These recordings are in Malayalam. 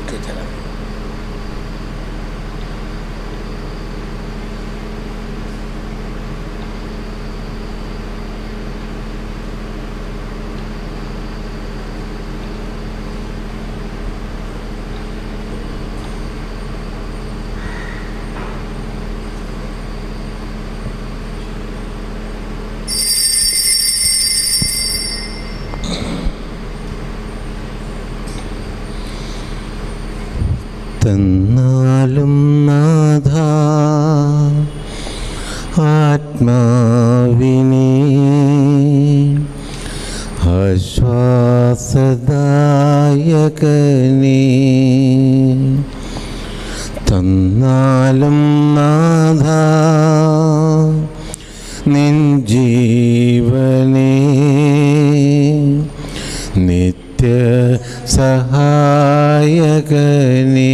ടീച്ചറെ തന്നാലും നാഥ ആത്മാവിനെ ആശ്വാസദായകനെ തന്നാലും നാഥ നിൻ ജീവനെ നിത്യ സഹായകനേ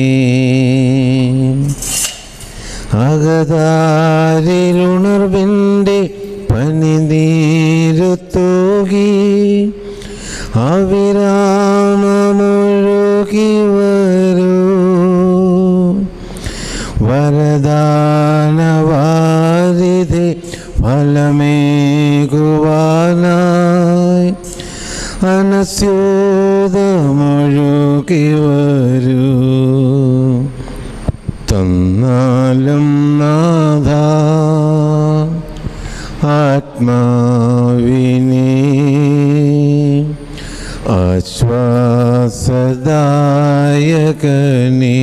അകതാരിലുണർവിൻ്റെ പനിനീരു തൂകി അവിരാമമൊഴുകി വരൂ വരദാനവാരിധി ഫലമേകുവാനായി അനസ്യൂതമൊഴുകി വരൂ തന്നാലും നാഥ ആത്മാവിനെ ആശ്വാസദായകനെ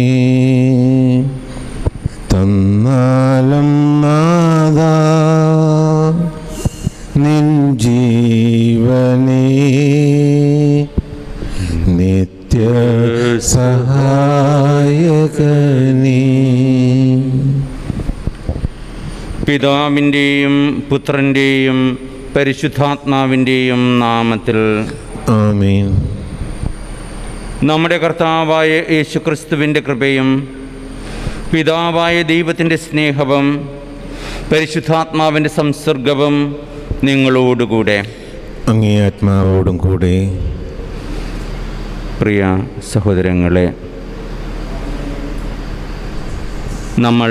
തന്നാലും നാഥ നിൻ ജീവനെ നിത്യ സഹായകനേ പിതാവിൻ്റെയും പുത്രൻ്റെയും പരിശുദ്ധാത്മാവിൻ്റെയും നാമത്തിൽ ആമേൻ നമ്മുടെ കർത്താവായ യേശുക്രിസ്തുവിൻ്റെ കൃപയും പിതാവായ ദൈവത്തിൻ്റെ സ്നേഹവും പരിശുദ്ധാത്മാവിൻ്റെ സംസർഗവും നിങ്ങളോടുകൂടെ അങ്ങേ ആത്മാവോടും കൂടെ പ്രിയ സഹോദരങ്ങളെ നമ്മൾ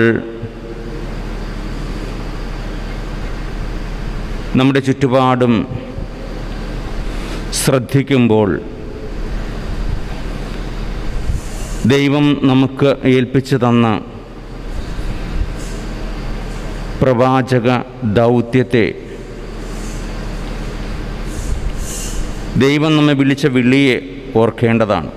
നമ്മുടെ ചുറ്റുപാടും ശ്രദ്ധിക്കുമ്പോൾ ദൈവം നമുക്ക് ഏൽപ്പിച്ചു തന്ന പ്രവാചക ദൗത്യത്തെ ദൈവം നമ്മെ വിളിച്ച വിളിയെ ഓർക്കേണ്ടതാണ്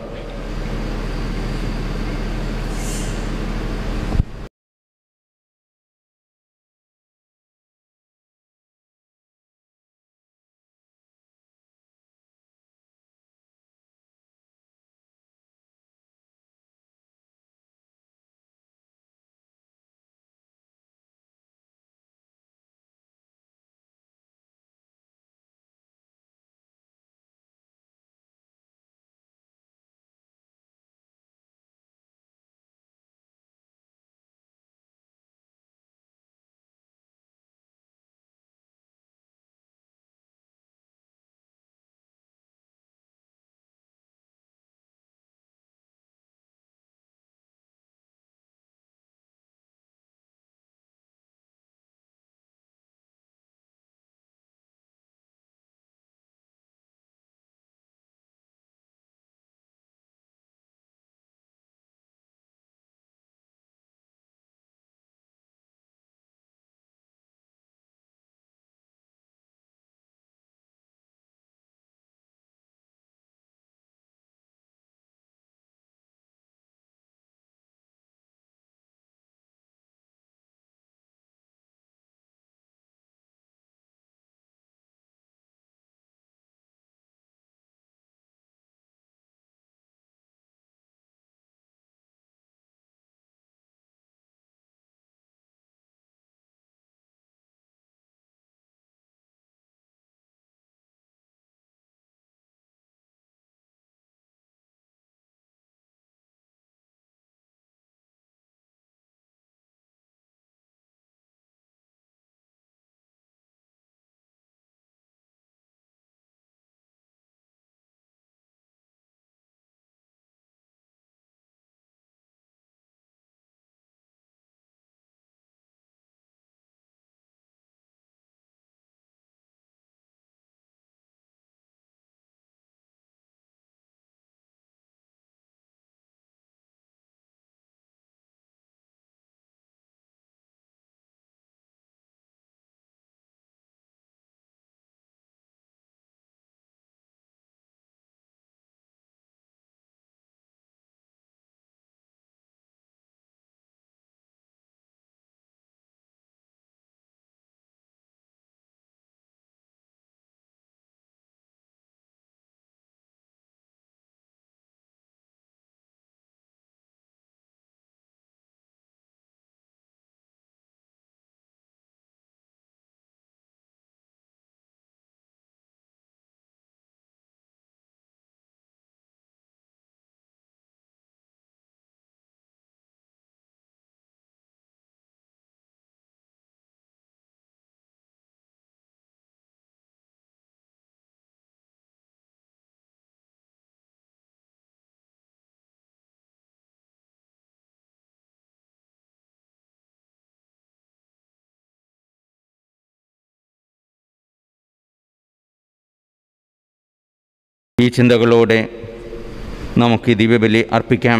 ഈ ചിന്തകളോടെ നമുക്ക് ഈ ദിവ്യബലി അർപ്പിക്കാം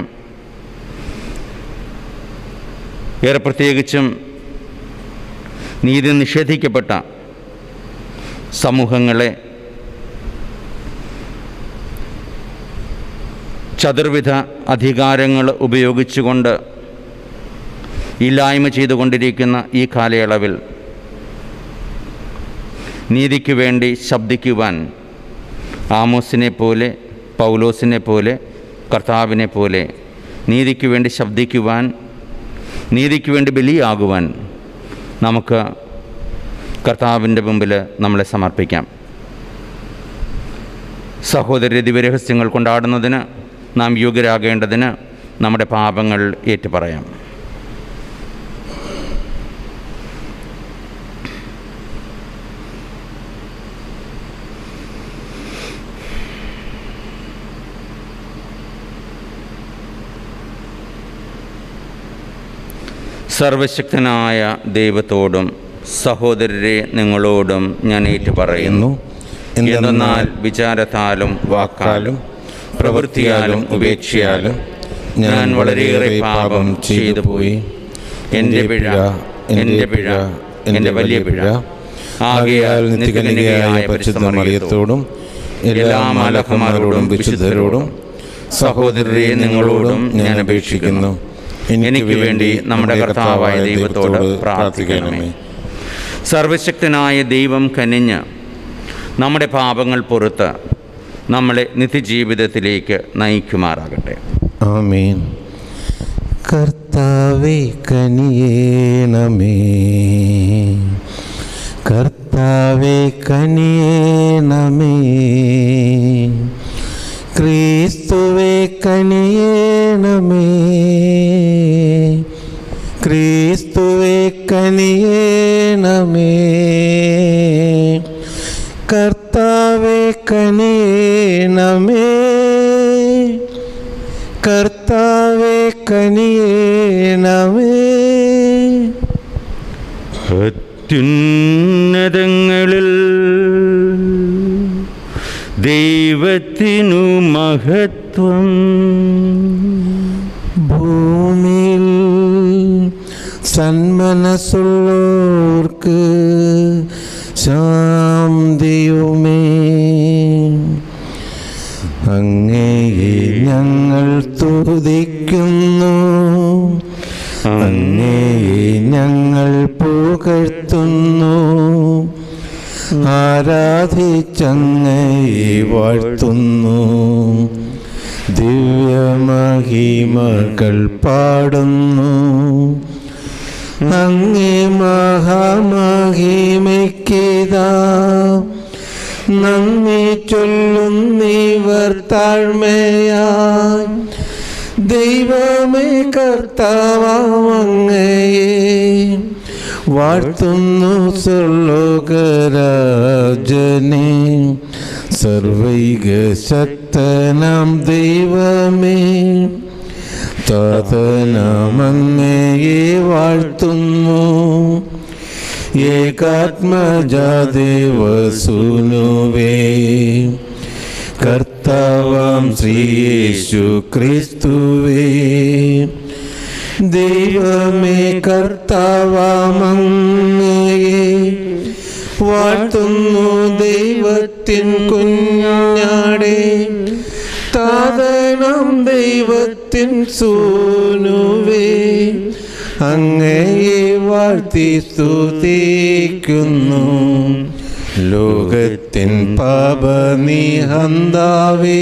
ഏറെ പ്രത്യേകിച്ചും നീതി നിഷേധിക്കപ്പെട്ട സമൂഹങ്ങളെ ചതുർവിധ അധികാരങ്ങൾ ഉപയോഗിച്ചുകൊണ്ട് ഇല്ലായ്മ ചെയ്തുകൊണ്ടിരിക്കുന്ന ഈ കാലയളവിൽ നീതിക്ക് വേണ്ടി ശബ്ദിക്കുവാൻ ആമോസിനെ പോലെ പൗലോസിനെ പോലെ കർത്താവിനെ പോലെ നീതിക്ക് വേണ്ടി ശബ്ദിക്കുവാൻ നീതിക്ക് വേണ്ടി ബലിയാകുവാൻ നമുക്ക് കർത്താവിൻ്റെ മുമ്പിൽ നമ്മളെ സമർപ്പിക്കാം സഹോദര ദിവ്യരഹസ്യങ്ങൾ കൊണ്ടാടുന്നതിന് നാം യോഗ്യരാകേണ്ടതിന് നമ്മുടെ പാപങ്ങൾ ഏറ്റുപറയാം സർവശക്തനായ ദൈവത്തോടും സഹോദരരെ നിങ്ങളോടും ഞാൻ ഏറ്റുപറയുന്നു എന്തെന്നാൽ വിചാരത്താലും വാക്കാലും പ്രവൃത്തിയാലും ഉപേക്ഷയാലും ഞാൻ വളരെയേറെ പാപം ചെയ്തു പോയി എൻ്റെ പിഴ എൻ്റെ പിഴ എൻ്റെ വലിയ പിഴ ആകയാൽ നിത്യകനികയായ പരിശുദ്ധ മറിയത്തോടും എല്ലാ മാലഖമാരോടും വിശുദ്ധരോടും സഹോദരരെ നിങ്ങളോടും ഞാൻ അപേക്ഷിക്കുന്നു എനിക്ക് വേണ്ടി നമ്മുടെ കർത്താവായ ദൈവത്തോട് പ്രാർത്ഥിക്കണമേ സർവശക്തനായ ദൈവം കനിഞ്ഞ് നമ്മുടെ പാപങ്ങൾ പുറത്ത് നമ്മളെ നിത്യജീവിതത്തിലേക്ക് നയിക്കുമാറാകട്ടെ ആമേൻ കർത്താവേ കനിയേണമേ കർത്താവേ കനിയേണമേ ക്രിസ്തുവേ കനിയേണമേ ക്രിസ്തുവേ കനിയേണമേ കർത്താവേ കനിയേണമേ കർത്താവേ കനിയേണമേ അത്യുന്നതങ്ങളിൽ ദൈവത്തിനു മഹത്വം ഭൂമിയിൽ സന്മനസ്സുള്ളോർക്ക് ശാന്തിയുമേ അങ്ങയെ ഞങ്ങൾ തുതിക്കുന്നു അങ്ങയെ ഞങ്ങൾ പുകഴ്ത്തുന്നു ആരാധിച്ചങ്ങയെ വാഴ്ത്തുന്നു ദിവ്യമഹിമകൾ പാടുന്നു അങ്ങേ മഹാമഹിമയ്ക്കിതാ നന്ദി ചൊല്ലുന്നീവർ താഴ്മയായി ദൈവമേ കർത്താവങ്ങയെ വാഴ്ത്തുന്നു സ്വർലോകരാജനെ സർവൈക ശക്തനാം ദൈവമേ താതനാമങ്ങയെ വാഴ്ത്തുന്നു ഏകാത്മജാദേവസുനുവേ കർത്താവാം ശ്രീയേശു ക്രിസ്തുവേ ദൈവമേ കർത്താവാമങ്ങയെ വാഴ്ത്തുന്നു ദൈവത്തിൻ കുഞ്ഞാടെ താതനം ദൈവത്തിൻ സൂനുവേ അങ്ങയെ വാഴ്ത്തി സ്തുതിക്കുന്നു ലോകത്തിൻ പാപനിഹന്താവേ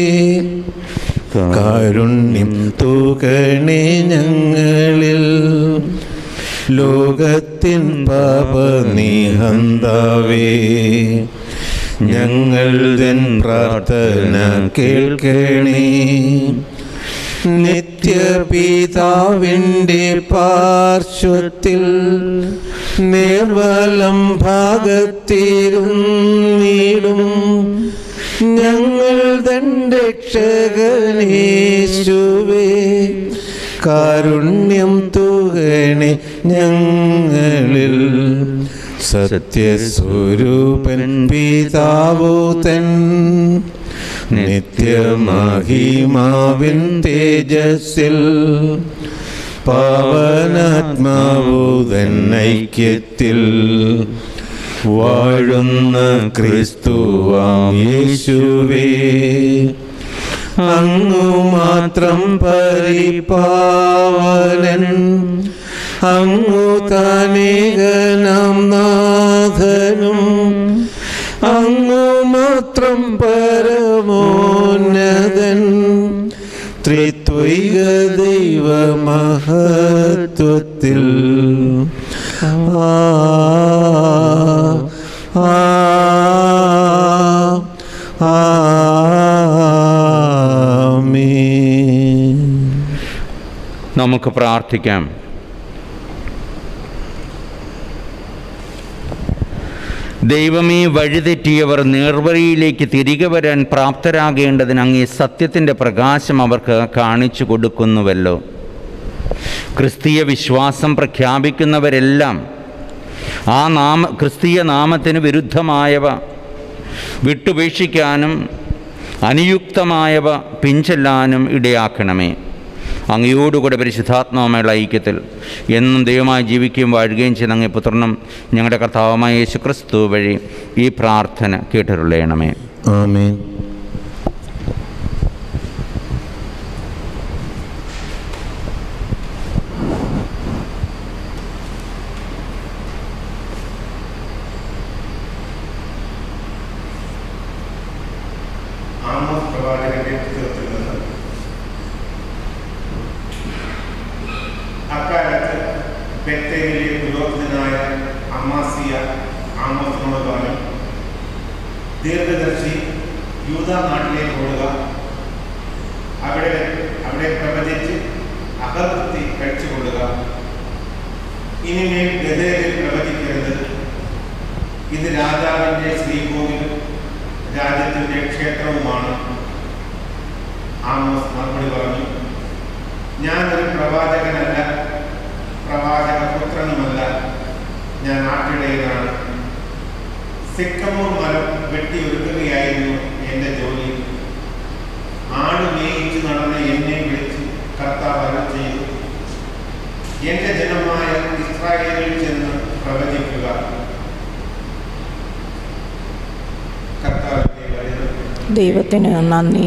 കാരുണ്യം തൂകണേ ഞങ്ങളിൽ ലോകത്തിൻ പാപനിഹന്താവേ ഞങ്ങൾ തൻ പ്രാർത്ഥന കേൾക്കണേ നിത്യപിതാവിൻ്റെ പാർശ്വത്തിൽ നിർവലം ഭാഗത്തിരുന്നീടും ഞങ്ങൾ തൻ രക്ഷകനേശുവേ കാരുണ്യം തുകണേ ഞങ്ങളിൽ സത്യസ്വരൂപൻ പിതാവോ തൻ നിത്യ നിത്യമഹിമാവിൻ തേജസ്സിൽ പാവനാത്മാവുതൻ ഐക്യത്തിൽ വാഴുന്ന ക്രിസ്തുവാം യേശുവേ അങ്ങു മാത്രം പരിപാവനൻ അങ്ങു തനേകനാം നാഥനും അങ്ങു മാത്രം പരമോന്നതൻ ത്രിത്വൈക ദൈവമഹത്വത്തിൽ ആ ആ ആമേൻ നമുക്ക് പ്രാർത്ഥിക്കാം ദൈവമേ വഴിതെറ്റിയവർ നേർവഴിയിലേക്ക് തിരികെ വരാൻ പ്രാപ്തരാകേണ്ടതിന് അങ്ങേ സത്യത്തിൻ്റെ പ്രകാശം അവർക്ക് കാണിച്ചു കൊടുക്കുന്നുവല്ലോ ക്രിസ്തീയ വിശ്വാസം പ്രഖ്യാപിക്കുന്നവരെല്ലാം ആ നാമ ക്രിസ്തീയ നാമത്തിന് വിരുദ്ധമായവ വിട്ടുപേക്ഷിക്കാനും അനുയുക്തമായവ പിഞ്ചെല്ലാനും ഇടയാക്കണമേ അങ്ങയോടുകൂടെ പരിശുദ്ധാത്മാവുമായുള്ള ഐക്യത്തിൽ എന്നും ദൈവമായി ജീവിക്കുകയും വാഴുകയും ചെയ്യുന്ന അങ്ങേ പുത്രനും ഞങ്ങളുടെ കർത്താവുമായ യേശു ക്രിസ്തു വഴി ഈ പ്രാർത്ഥന കേട്ടിരുള്ളണമേ ആമേൻ ആമോസ് പ്രവാചകന്റെ പുസ്തകത്തിൽ നിന്ന് അക്കാലത്ത് ബത്തേലിലെ പുരോഹിതനായ അമ്മാസിയ ആമോസിനോട് പറഞ്ഞു ദീർഘദർശി യൂത നാട്ടിലേക്ക് ഓടുക അവിടെ അവിടെ പ്രവചിച്ച് അകവൃത്തി കഴിച്ചുകൊള്ളുക ഇനിമേൽ ഗതയിൽ പ്രവചിക്കരുത് ഇത് രാജാവിൻ്റെ ശ്രീകോവിലും രാജ്യത്തിൻ്റെ ക്ഷേത്രവുമാണ് ആമോസ് മറുപടി പറഞ്ഞു ഞാനൊരു പ്രവാചകനല്ല പ്രവാചക പുത്രനുമല്ല ഞാൻ ആട്ടിടയനാണ് സിക്കമൂർ മരം വെട്ടിയൊരുക്കുകയായിരുന്നു എൻ്റെ ജോലി ആട് മേയിച്ചു നടന്ന എന്നെ വിളിച്ച് കർത്താവ് അരുൾ ചെയ്തു എൻ്റെ ജനമായ ഇസ്രായേലിൽ ചെന്ന് പ്രവചിക്കുക കർത്താവിന്റെ വചനം ദൈവത്തിന് നന്ദി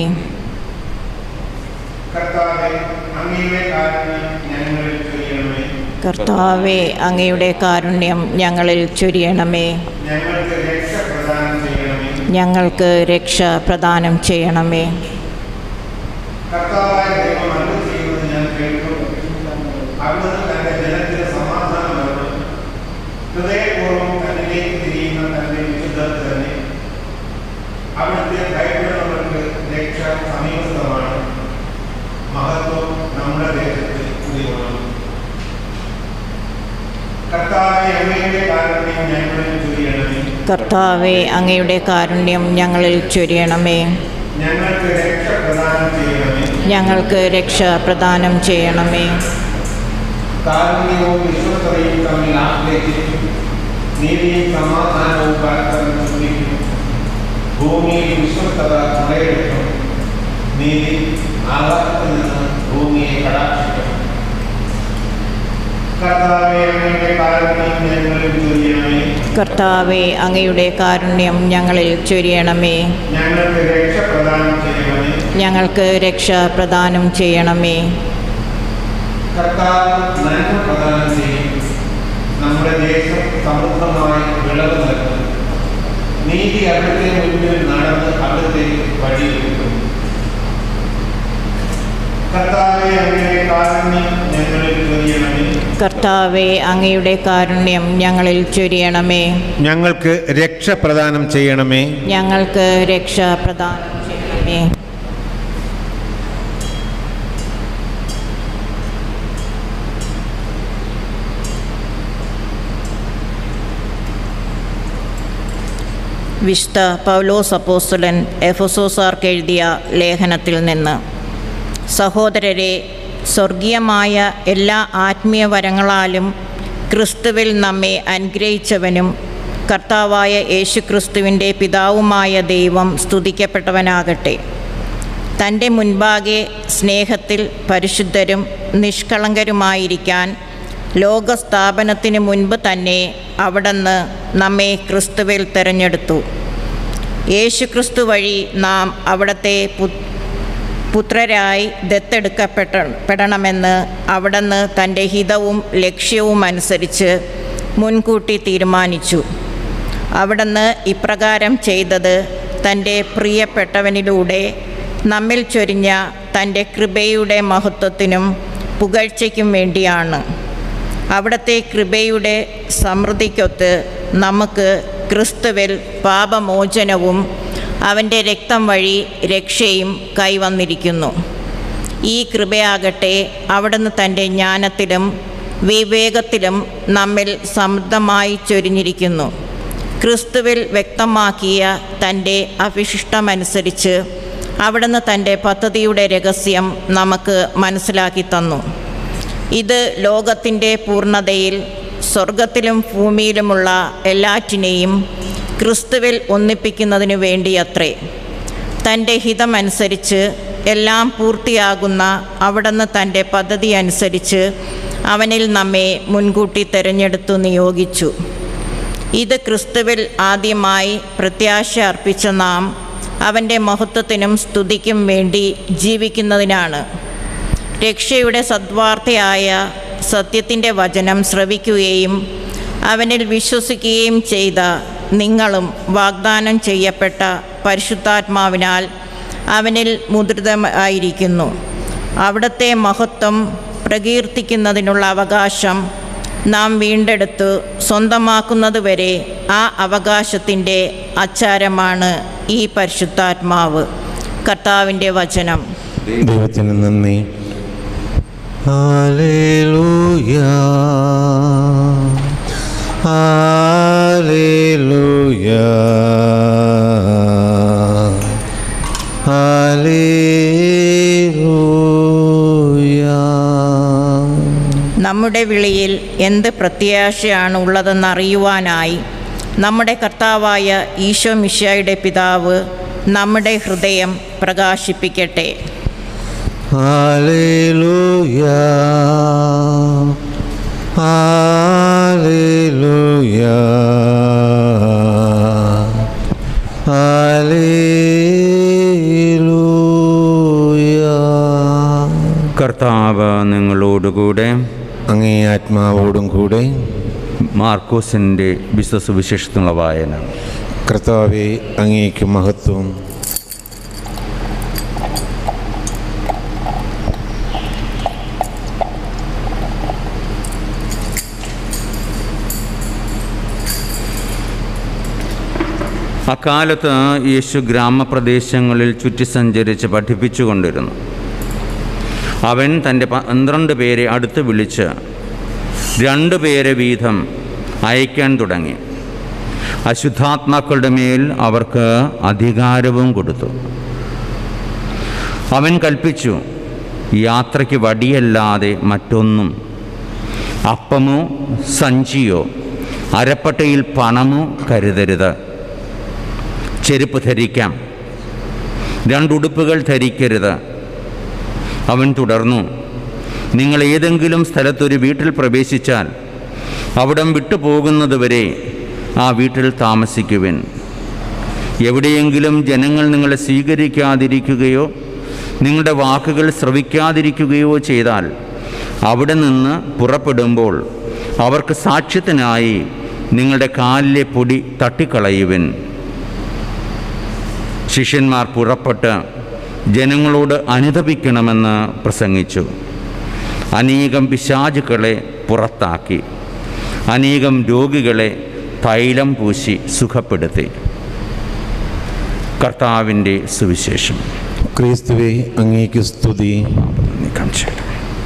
കർത്താവെ അങ്ങയുടെ കാരുണ്യം ഞങ്ങളിൽ ചൊരിയണമേ കർത്താവെ അങ്ങയുടെ കാരുണ്യം ഞങ്ങളിൽ ചൊരിയണമേ ഞങ്ങൾക്ക് രക്ഷ പ്രദാനം ചെയ്യണമേ ഞങ്ങൾക്ക് രക്ഷ പ്രദാനം ചെയ്യണമേ കർത്താവായ ദൈവം അരുൾ ചെയ്യുന്നത് ഞാൻ കേൾക്കും അവിടുന്ന് തന്റെ ജനത്തിന് സമാധാനം നൽകും ഹൃദയപൂർവ്വം തന്നിലേക്ക് തിരിയുന്ന തന്റെ വിശുദ്ധർ തന്നെ അവിടുത്തെ ഭയപ്പെടുന്നവർക്ക് രക്ഷ സമീപസ്ഥമാണ് മഹത്വം നമ്മുടെ ദേശത്ത് കുടികൊള്ളും കർത്താവെ അങ്ങയുടെ കാരുണ്യം ഞങ്ങളിൽ ചൊരിയണമേ കർത്താവെ അങ്ങയുടെ കാരുണ്യം ഞങ്ങളിൽ ചൊരിയണമേ ഞങ്ങൾക്ക് രക്ഷ പ്രദാനം ചെയ്യണമേ ഞങ്ങൾക്ക് രക്ഷ പ്രദാനം ചെയ്യണമേ കാരുണ്യവും വിശ്വസ്തതയും തമ്മിൽ ആശ്ലേഷിക്കും നീതിയും സമാധാനവും പരസ്പരം ചുംബിക്കും ഭൂമിയിൽ വിശ്വസ്തത മുളയെടുക്കും നീതി ആകാശത്തിൽ നിന്ന് ഭൂമിയെ കടാക്ഷിക്കും കർത്താവെ അങ്ങയുടെ കാരുണ്യം ഞങ്ങളിൽ ചൊരിയണമേ കർത്താവെ അങ്ങയുടെ കാരുണ്യം ഞങ്ങളിൽ ചൊരിയണമേ ഞങ്ങൾക്ക് രക്ഷ പ്രദാനം ചെയ്യണമേ ഞങ്ങൾക്ക് രക്ഷ പ്രദാനം ചെയ്യണമേ കർത്താവ് നന്മ പ്രദാനം ചെയ്യും നമ്മുടെ ദേശം സമൃദ്ധമായി വിളവ് നൽകും നീതി അവിടുത്തെ മുന്നിൽ നടന്ന് അവിടുത്തെ വഴിയൊരുക്കും കർത്താവെ അങ്ങയുടെ കാരുണ്യം ഞങ്ങളിൽ ചൊരിയണമേ കർത്താവെ അങ്ങയുടെ കാരുണ്യം ഞങ്ങളിൽ ചൊരിയണമേ ഞങ്ങൾക്ക് രക്ഷ പ്രദാനം ചെയ്യണമേ ഞങ്ങൾക്ക് രക്ഷ പ്രദാനം ചെയ്യണമേ വിശുദ്ധ പൗലോസ് അപ്പോസ്തലൻ എഫസോസാർക്ക് എഴുതിയ ലേഖനത്തിൽ നിന്ന് സഹോദരരെ സ്വർഗീയമായ എല്ലാ ആത്മീയ വരങ്ങളാലും ക്രിസ്തുവിൽ നമ്മെ അനുഗ്രഹിച്ചവനും കർത്താവായ യേശുക്രിസ്തുവിൻ്റെ പിതാവുമായ ദൈവം സ്തുതിക്കപ്പെട്ടവനാകട്ടെ തൻ്റെ മുൻപാകെ സ്നേഹത്തിൽ പരിശുദ്ധരും നിഷ്കളങ്കരുമായിരിക്കാൻ ലോകസ്ഥാപനത്തിന് മുൻപ് തന്നെ അവിടുന്ന് നമ്മെ ക്രിസ്തുവിൽ തിരഞ്ഞെടുത്തു യേശുക്രിസ്തു വഴി നാം അവിടത്തെ പു പുത്രരായി ദത്തെടുക്കപ്പെട്ട പെടണമെന്ന് അവിടുന്ന് തൻ്റെ ഹിതവും ലക്ഷ്യവും അനുസരിച്ച് മുൻകൂട്ടി തീരുമാനിച്ചു അവിടുന്ന് ഇപ്രകാരം ചെയ്തത് തൻ്റെ പ്രിയപ്പെട്ടവനിലൂടെ നമ്മിൽ ചൊരിഞ്ഞ തൻ്റെ കൃപയുടെ മഹത്വത്തിനും പുകഴ്ചയ്ക്കും വേണ്ടിയാണ് അവിടുത്തെ കൃപയുടെ സമൃദ്ധിക്കൊത്ത് നമുക്ക് ക്രിസ്തുവിൽ പാപമോചനവും അവൻ്റെ രക്തം വഴി രക്ഷയും കൈവന്നിരിക്കുന്നു ഈ കൃപയാകട്ടെ അവിടുന്ന് തൻ്റെ ജ്ഞാനത്തിലും വിവേകത്തിലും നമ്മിൽ സമൃദ്ധമായി ചൊരിഞ്ഞിരിക്കുന്നു ക്രിസ്തുവിൽ വ്യക്തമാക്കിയ തൻ്റെ അവിശിഷ്ടമനുസരിച്ച് അവിടുന്ന് തൻ്റെ പദ്ധതിയുടെ രഹസ്യം നമുക്ക് മനസ്സിലാക്കി തന്നു ഇത് ലോകത്തിൻ്റെ പൂർണ്ണതയിൽ സ്വർഗത്തിലും ഭൂമിയിലുമുള്ള എല്ലാറ്റിനെയും ക്രിസ്തുവിൽ ഒന്നിപ്പിക്കുന്നതിനു വേണ്ടിയത്രേ തൻ്റെ ഹിതമനുസരിച്ച് എല്ലാം പൂർത്തിയാകുന്ന അവിടുന്ന് തൻ്റെ പദ്ധതി അനുസരിച്ച് അവനിൽ നമ്മെ മുൻകൂട്ടി തിരഞ്ഞെടുത്തു നിയോഗിച്ചു ഇത് ക്രിസ്തുവിൽ ആദ്യമായി പ്രത്യാശ അർപ്പിച്ച നാം അവൻ്റെ മഹത്വത്തിനും സ്തുതിക്കും വേണ്ടി ജീവിക്കുന്നതിനാണ് രക്ഷയുടെ സദ്വാർത്തയായ സത്യത്തിൻ്റെ വചനം ശ്രവിക്കുകയും അവനിൽ വിശ്വസിക്കുകയും ചെയ്ത നിങ്ങളും വാഗ്ദാനം ചെയ്യപ്പെട്ട പരിശുദ്ധാത്മാവിനാൽ അവനിൽ മുദ്രിതമായിരിക്കുന്നു അവിടുത്തെ മഹത്വം പ്രകീർത്തിക്കുന്നതിനുള്ള അവകാശം നാം വീണ്ടെടുത്ത് സ്വന്തമാക്കുന്നതുവരെ ആ അവകാശത്തിൻ്റെ അച്ചാരമാണ് ഈ പരിശുദ്ധാത്മാവ് കർത്താവിൻ്റെ വചനം ദൈവത്തിന് നന്ദി ഹല്ലേലൂയ ഹല്ലേലൂയ ഹല്ലേലൂയ നമ്മുടെ വിളിയിൽ എന്ത് പ്രത്യാശയാണ് ഉള്ളതെന്നറിയുവാനായി നമ്മുടെ കർത്താവായ ഈശോ മിശായുടെ പിതാവ് നമ്മുടെ ഹൃദയം പ്രകാശിപ്പിക്കട്ടെ ഹല്ലേലൂയ ഹല്ലേലൂയ ഹല്ലേലൂയ കർത്താവ് നിങ്ങളോടുകൂടെ അങ്ങേ ആത്മാവോടും കൂടെ മാർക്കോസിൻ്റെ വിശ്വസുവിശേഷത്തിനുള്ള വായന കർത്താവെ അങ്ങേക്ക് മഹത്വം അക്കാലത്ത് യേശു ഗ്രാമപ്രദേശങ്ങളിൽ ചുറ്റി സഞ്ചരിച്ച് പഠിപ്പിച്ചുകൊണ്ടിരുന്നു അവൻ തൻ്റെ പന്ത്രണ്ട് പേരെ അടുത്ത് വിളിച്ച് രണ്ട് പേരെ വീതം അയക്കാൻ തുടങ്ങി അശുദ്ധാത്മാക്കളുടെ മേൽ അവർക്ക് അധികാരവും കൊടുത്തു അവൻ കൽപ്പിച്ചു യാത്രയ്ക്ക് വടിയല്ലാതെ മറ്റൊന്നും അപ്പമോ സഞ്ചിയോ അരപ്പട്ടയിൽ പണമോ കരുതരുത് ചെരുപ്പ് ധരിക്കാം രണ്ടുടുപ്പുകൾ ധരിക്കരുത് അവൻ തുടർന്നു നിങ്ങൾ ഏതെങ്കിലും സ്ഥലത്തൊരു വീട്ടിൽ പ്രവേശിച്ചാൽ അവിടം വിട്ടു പോകുന്നതുവരെ ആ വീട്ടിൽ താമസിക്കുവിൻ എവിടെയെങ്കിലും ജനങ്ങൾ നിങ്ങളെ സ്വീകരിക്കാതിരിക്കുകയോ നിങ്ങളുടെ വാക്കുകൾ ശ്രവിക്കാതിരിക്കുകയോ ചെയ്താൽ അവിടെ നിന്ന് പുറപ്പെടുമ്പോൾ അവർക്ക് സാക്ഷ്യത്തിനായി നിങ്ങളുടെ കാലിലെ പൊടി തട്ടിക്കളയുവിൻ ശിഷ്യന്മാർ പുറപ്പെട്ട് ജനങ്ങളോട് അനുതപിക്കണമെന്ന് പ്രസംഗിച്ചു അനേകം പിശാചുക്കളെ പുറത്താക്കി അനേകം രോഗികളെ തൈലം പൂശി സുഖപ്പെടുത്തി കർത്താവിൻ്റെ സുവിശേഷം ക്രിസ്തുവെ അങ്ങേക്ക് സ്തുതി നീക്കം ചെയ്യണം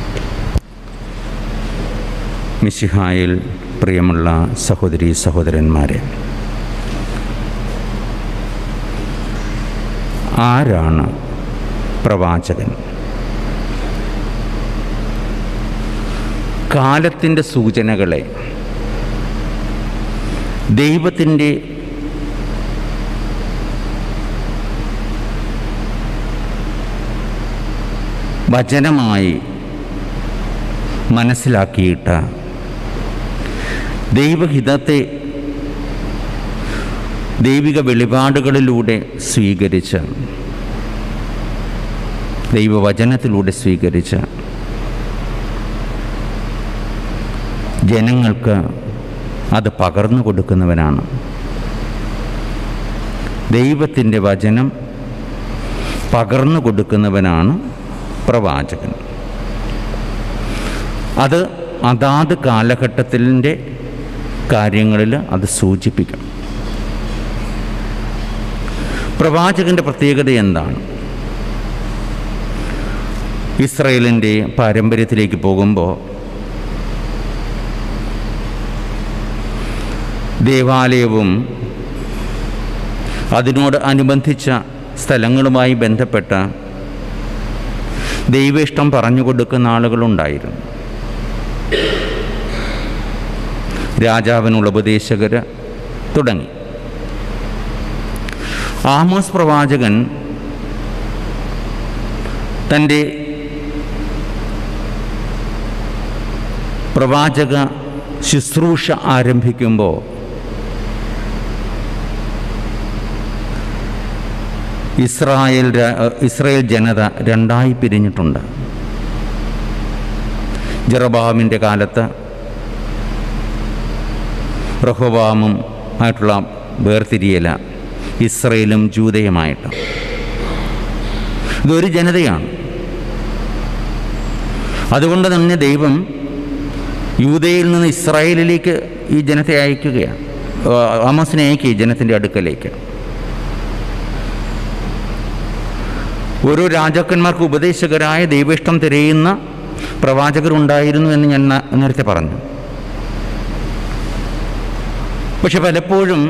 മിശിഹായിൽ പ്രിയമുള്ള സഹോദരി സഹോദരന്മാരെ ആരാണ് പ്രവാചകൻ കാലത്തിൻ്റെ സൂചനകളെ ദൈവത്തിൻ്റെ വചനമായി മനസ്സിലാക്കിയിട്ട് ദൈവഹിതത്തെ ദൈവിക വെളിപാടുകളിലൂടെ സ്വീകരിച്ച് ദൈവവചനത്തിലൂടെ സ്വീകരിച്ച് ജനങ്ങൾക്ക് അത് പകർന്നു കൊടുക്കുന്നവനാണ് ദൈവത്തിൻ്റെ വചനം പകർന്നു കൊടുക്കുന്നവനാണ് പ്രവാചകൻ അത് അതാത് കാലഘട്ടത്തിൻ്റെ കാര്യങ്ങളിൽ അത് സൂചിപ്പിക്കും പ്രവാചകൻ്റെ പ്രത്യേകത എന്താണ് ഇസ്രയേലിൻ്റെ പാരമ്പര്യത്തിലേക്ക് പോകുമ്പോൾ ദേവാലയവും അതിനോട് അനുബന്ധിച്ച സ്ഥലങ്ങളുമായി ബന്ധപ്പെട്ട ദൈവേഷ്ടം പറഞ്ഞു കൊടുക്കുന്ന ആളുകളുണ്ടായിരുന്നു രാജാവിനുള്ള ഉപദേശകർ തുടങ്ങി ആമോസ് പ്രവാചകൻ തൻ്റെ പ്രവാചക ശുശ്രൂഷ ആരംഭിക്കുമ്പോൾ ഇസ്രായേൽ ര- ഇസ്രായേൽ ജനത രണ്ടായി പിരിഞ്ഞിട്ടുണ്ട് ജറബാമിൻ്റെ കാലത്ത് റഹോബാമും ആയിട്ടുള്ള വേർതിരിയല ഇസ്രയേലും ജൂതയുമായിട്ട് ഇതൊരു ജനതയാണ് അതുകൊണ്ട് തന്നെ ദൈവം യൂതയിൽ നിന്ന് ഇസ്രായേലിലേക്ക് ഈ ജനത്തെ അയക്കുകയാണ് ആ, ആമോസിനെ അയക്കുക ഈ ജനത്തിൻ്റെ അടുക്കലേക്ക് ഓരോ രാജാക്കന്മാർക്ക് ഉപദേശകരായ ദൈവേഷ്ടം തിരയുന്ന പ്രവാചകരുണ്ടായിരുന്നു എന്ന് ഞാൻ ന- നേരത്തെ പറഞ്ഞു പക്ഷെ പലപ്പോഴും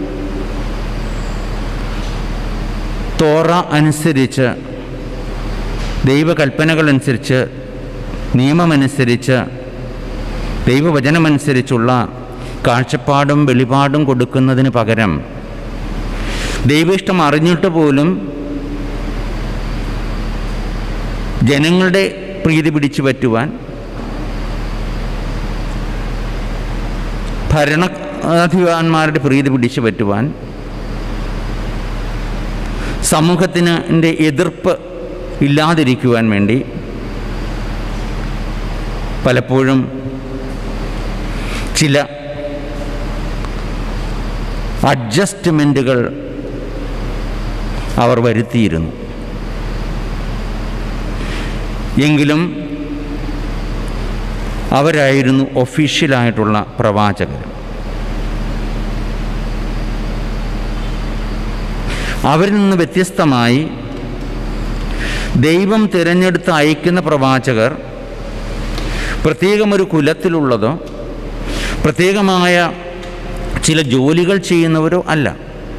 തോറ അനുസരിച്ച് ദൈവകൽപ്പനകളനുസരിച്ച് നിയമമനുസരിച്ച് ദൈവവചനമനുസരിച്ചുള്ള കാഴ്ചപ്പാടും വെളിപാടും കൊടുക്കുന്നതിന് പകരം ദൈവേഷ്ടം അറിഞ്ഞിട്ട് പോലും ജനങ്ങളുടെ പ്രീതി പിടിച്ചു പറ്റുവാൻ ഭരണാധികാരന്മാരുടെ പ്രീതി പിടിച്ചു പറ്റുവാൻ സമൂഹത്തിന് ൻ്റെ എതിർപ്പ് ഇല്ലാതിരിക്കുവാൻ വേണ്ടി പലപ്പോഴും ചില അഡ്ജസ്റ്റ്മെൻറ്റുകൾ അവർ വരുത്തിയിരുന്നു എങ്കിലും അവരായിരുന്നു ഒഫീഷ്യലായിട്ടുള്ള പ്രവാചകർ അവരിൽ നിന്ന് വ്യത്യസ്തമായി ദൈവം തിരഞ്ഞെടുത്ത് അയക്കുന്ന പ്രവാചകർ പ്രത്യേകമൊരു കുലത്തിലുള്ളതോ പ്രത്യേകമായ ചില ജോലികൾ ചെയ്യുന്നവരോ അല്ല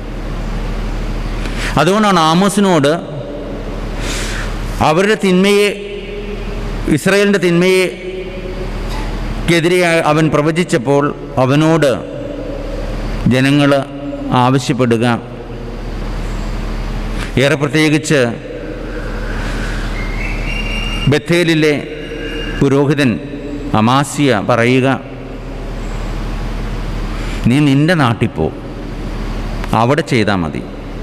അതുകൊണ്ടാണ് ആമോസിനോട് അവരുടെ തിന്മയെ ഇസ്രായേലിൻ്റെ തിന്മയെ ക്കെതിരെ അവൻ പ്രവചിച്ചപ്പോൾ അവനോട് ജനങ്ങൾ ആവശ്യപ്പെടുക ഏറെ പ്രത്യേകിച്ച് ബത്തേലിലെ പുരോഹിതൻ അമാസ്യ പറയുക നീ നിൻ്റെ നാട്ടിൽ പോ അവിടെ ചെയ്താൽ മതി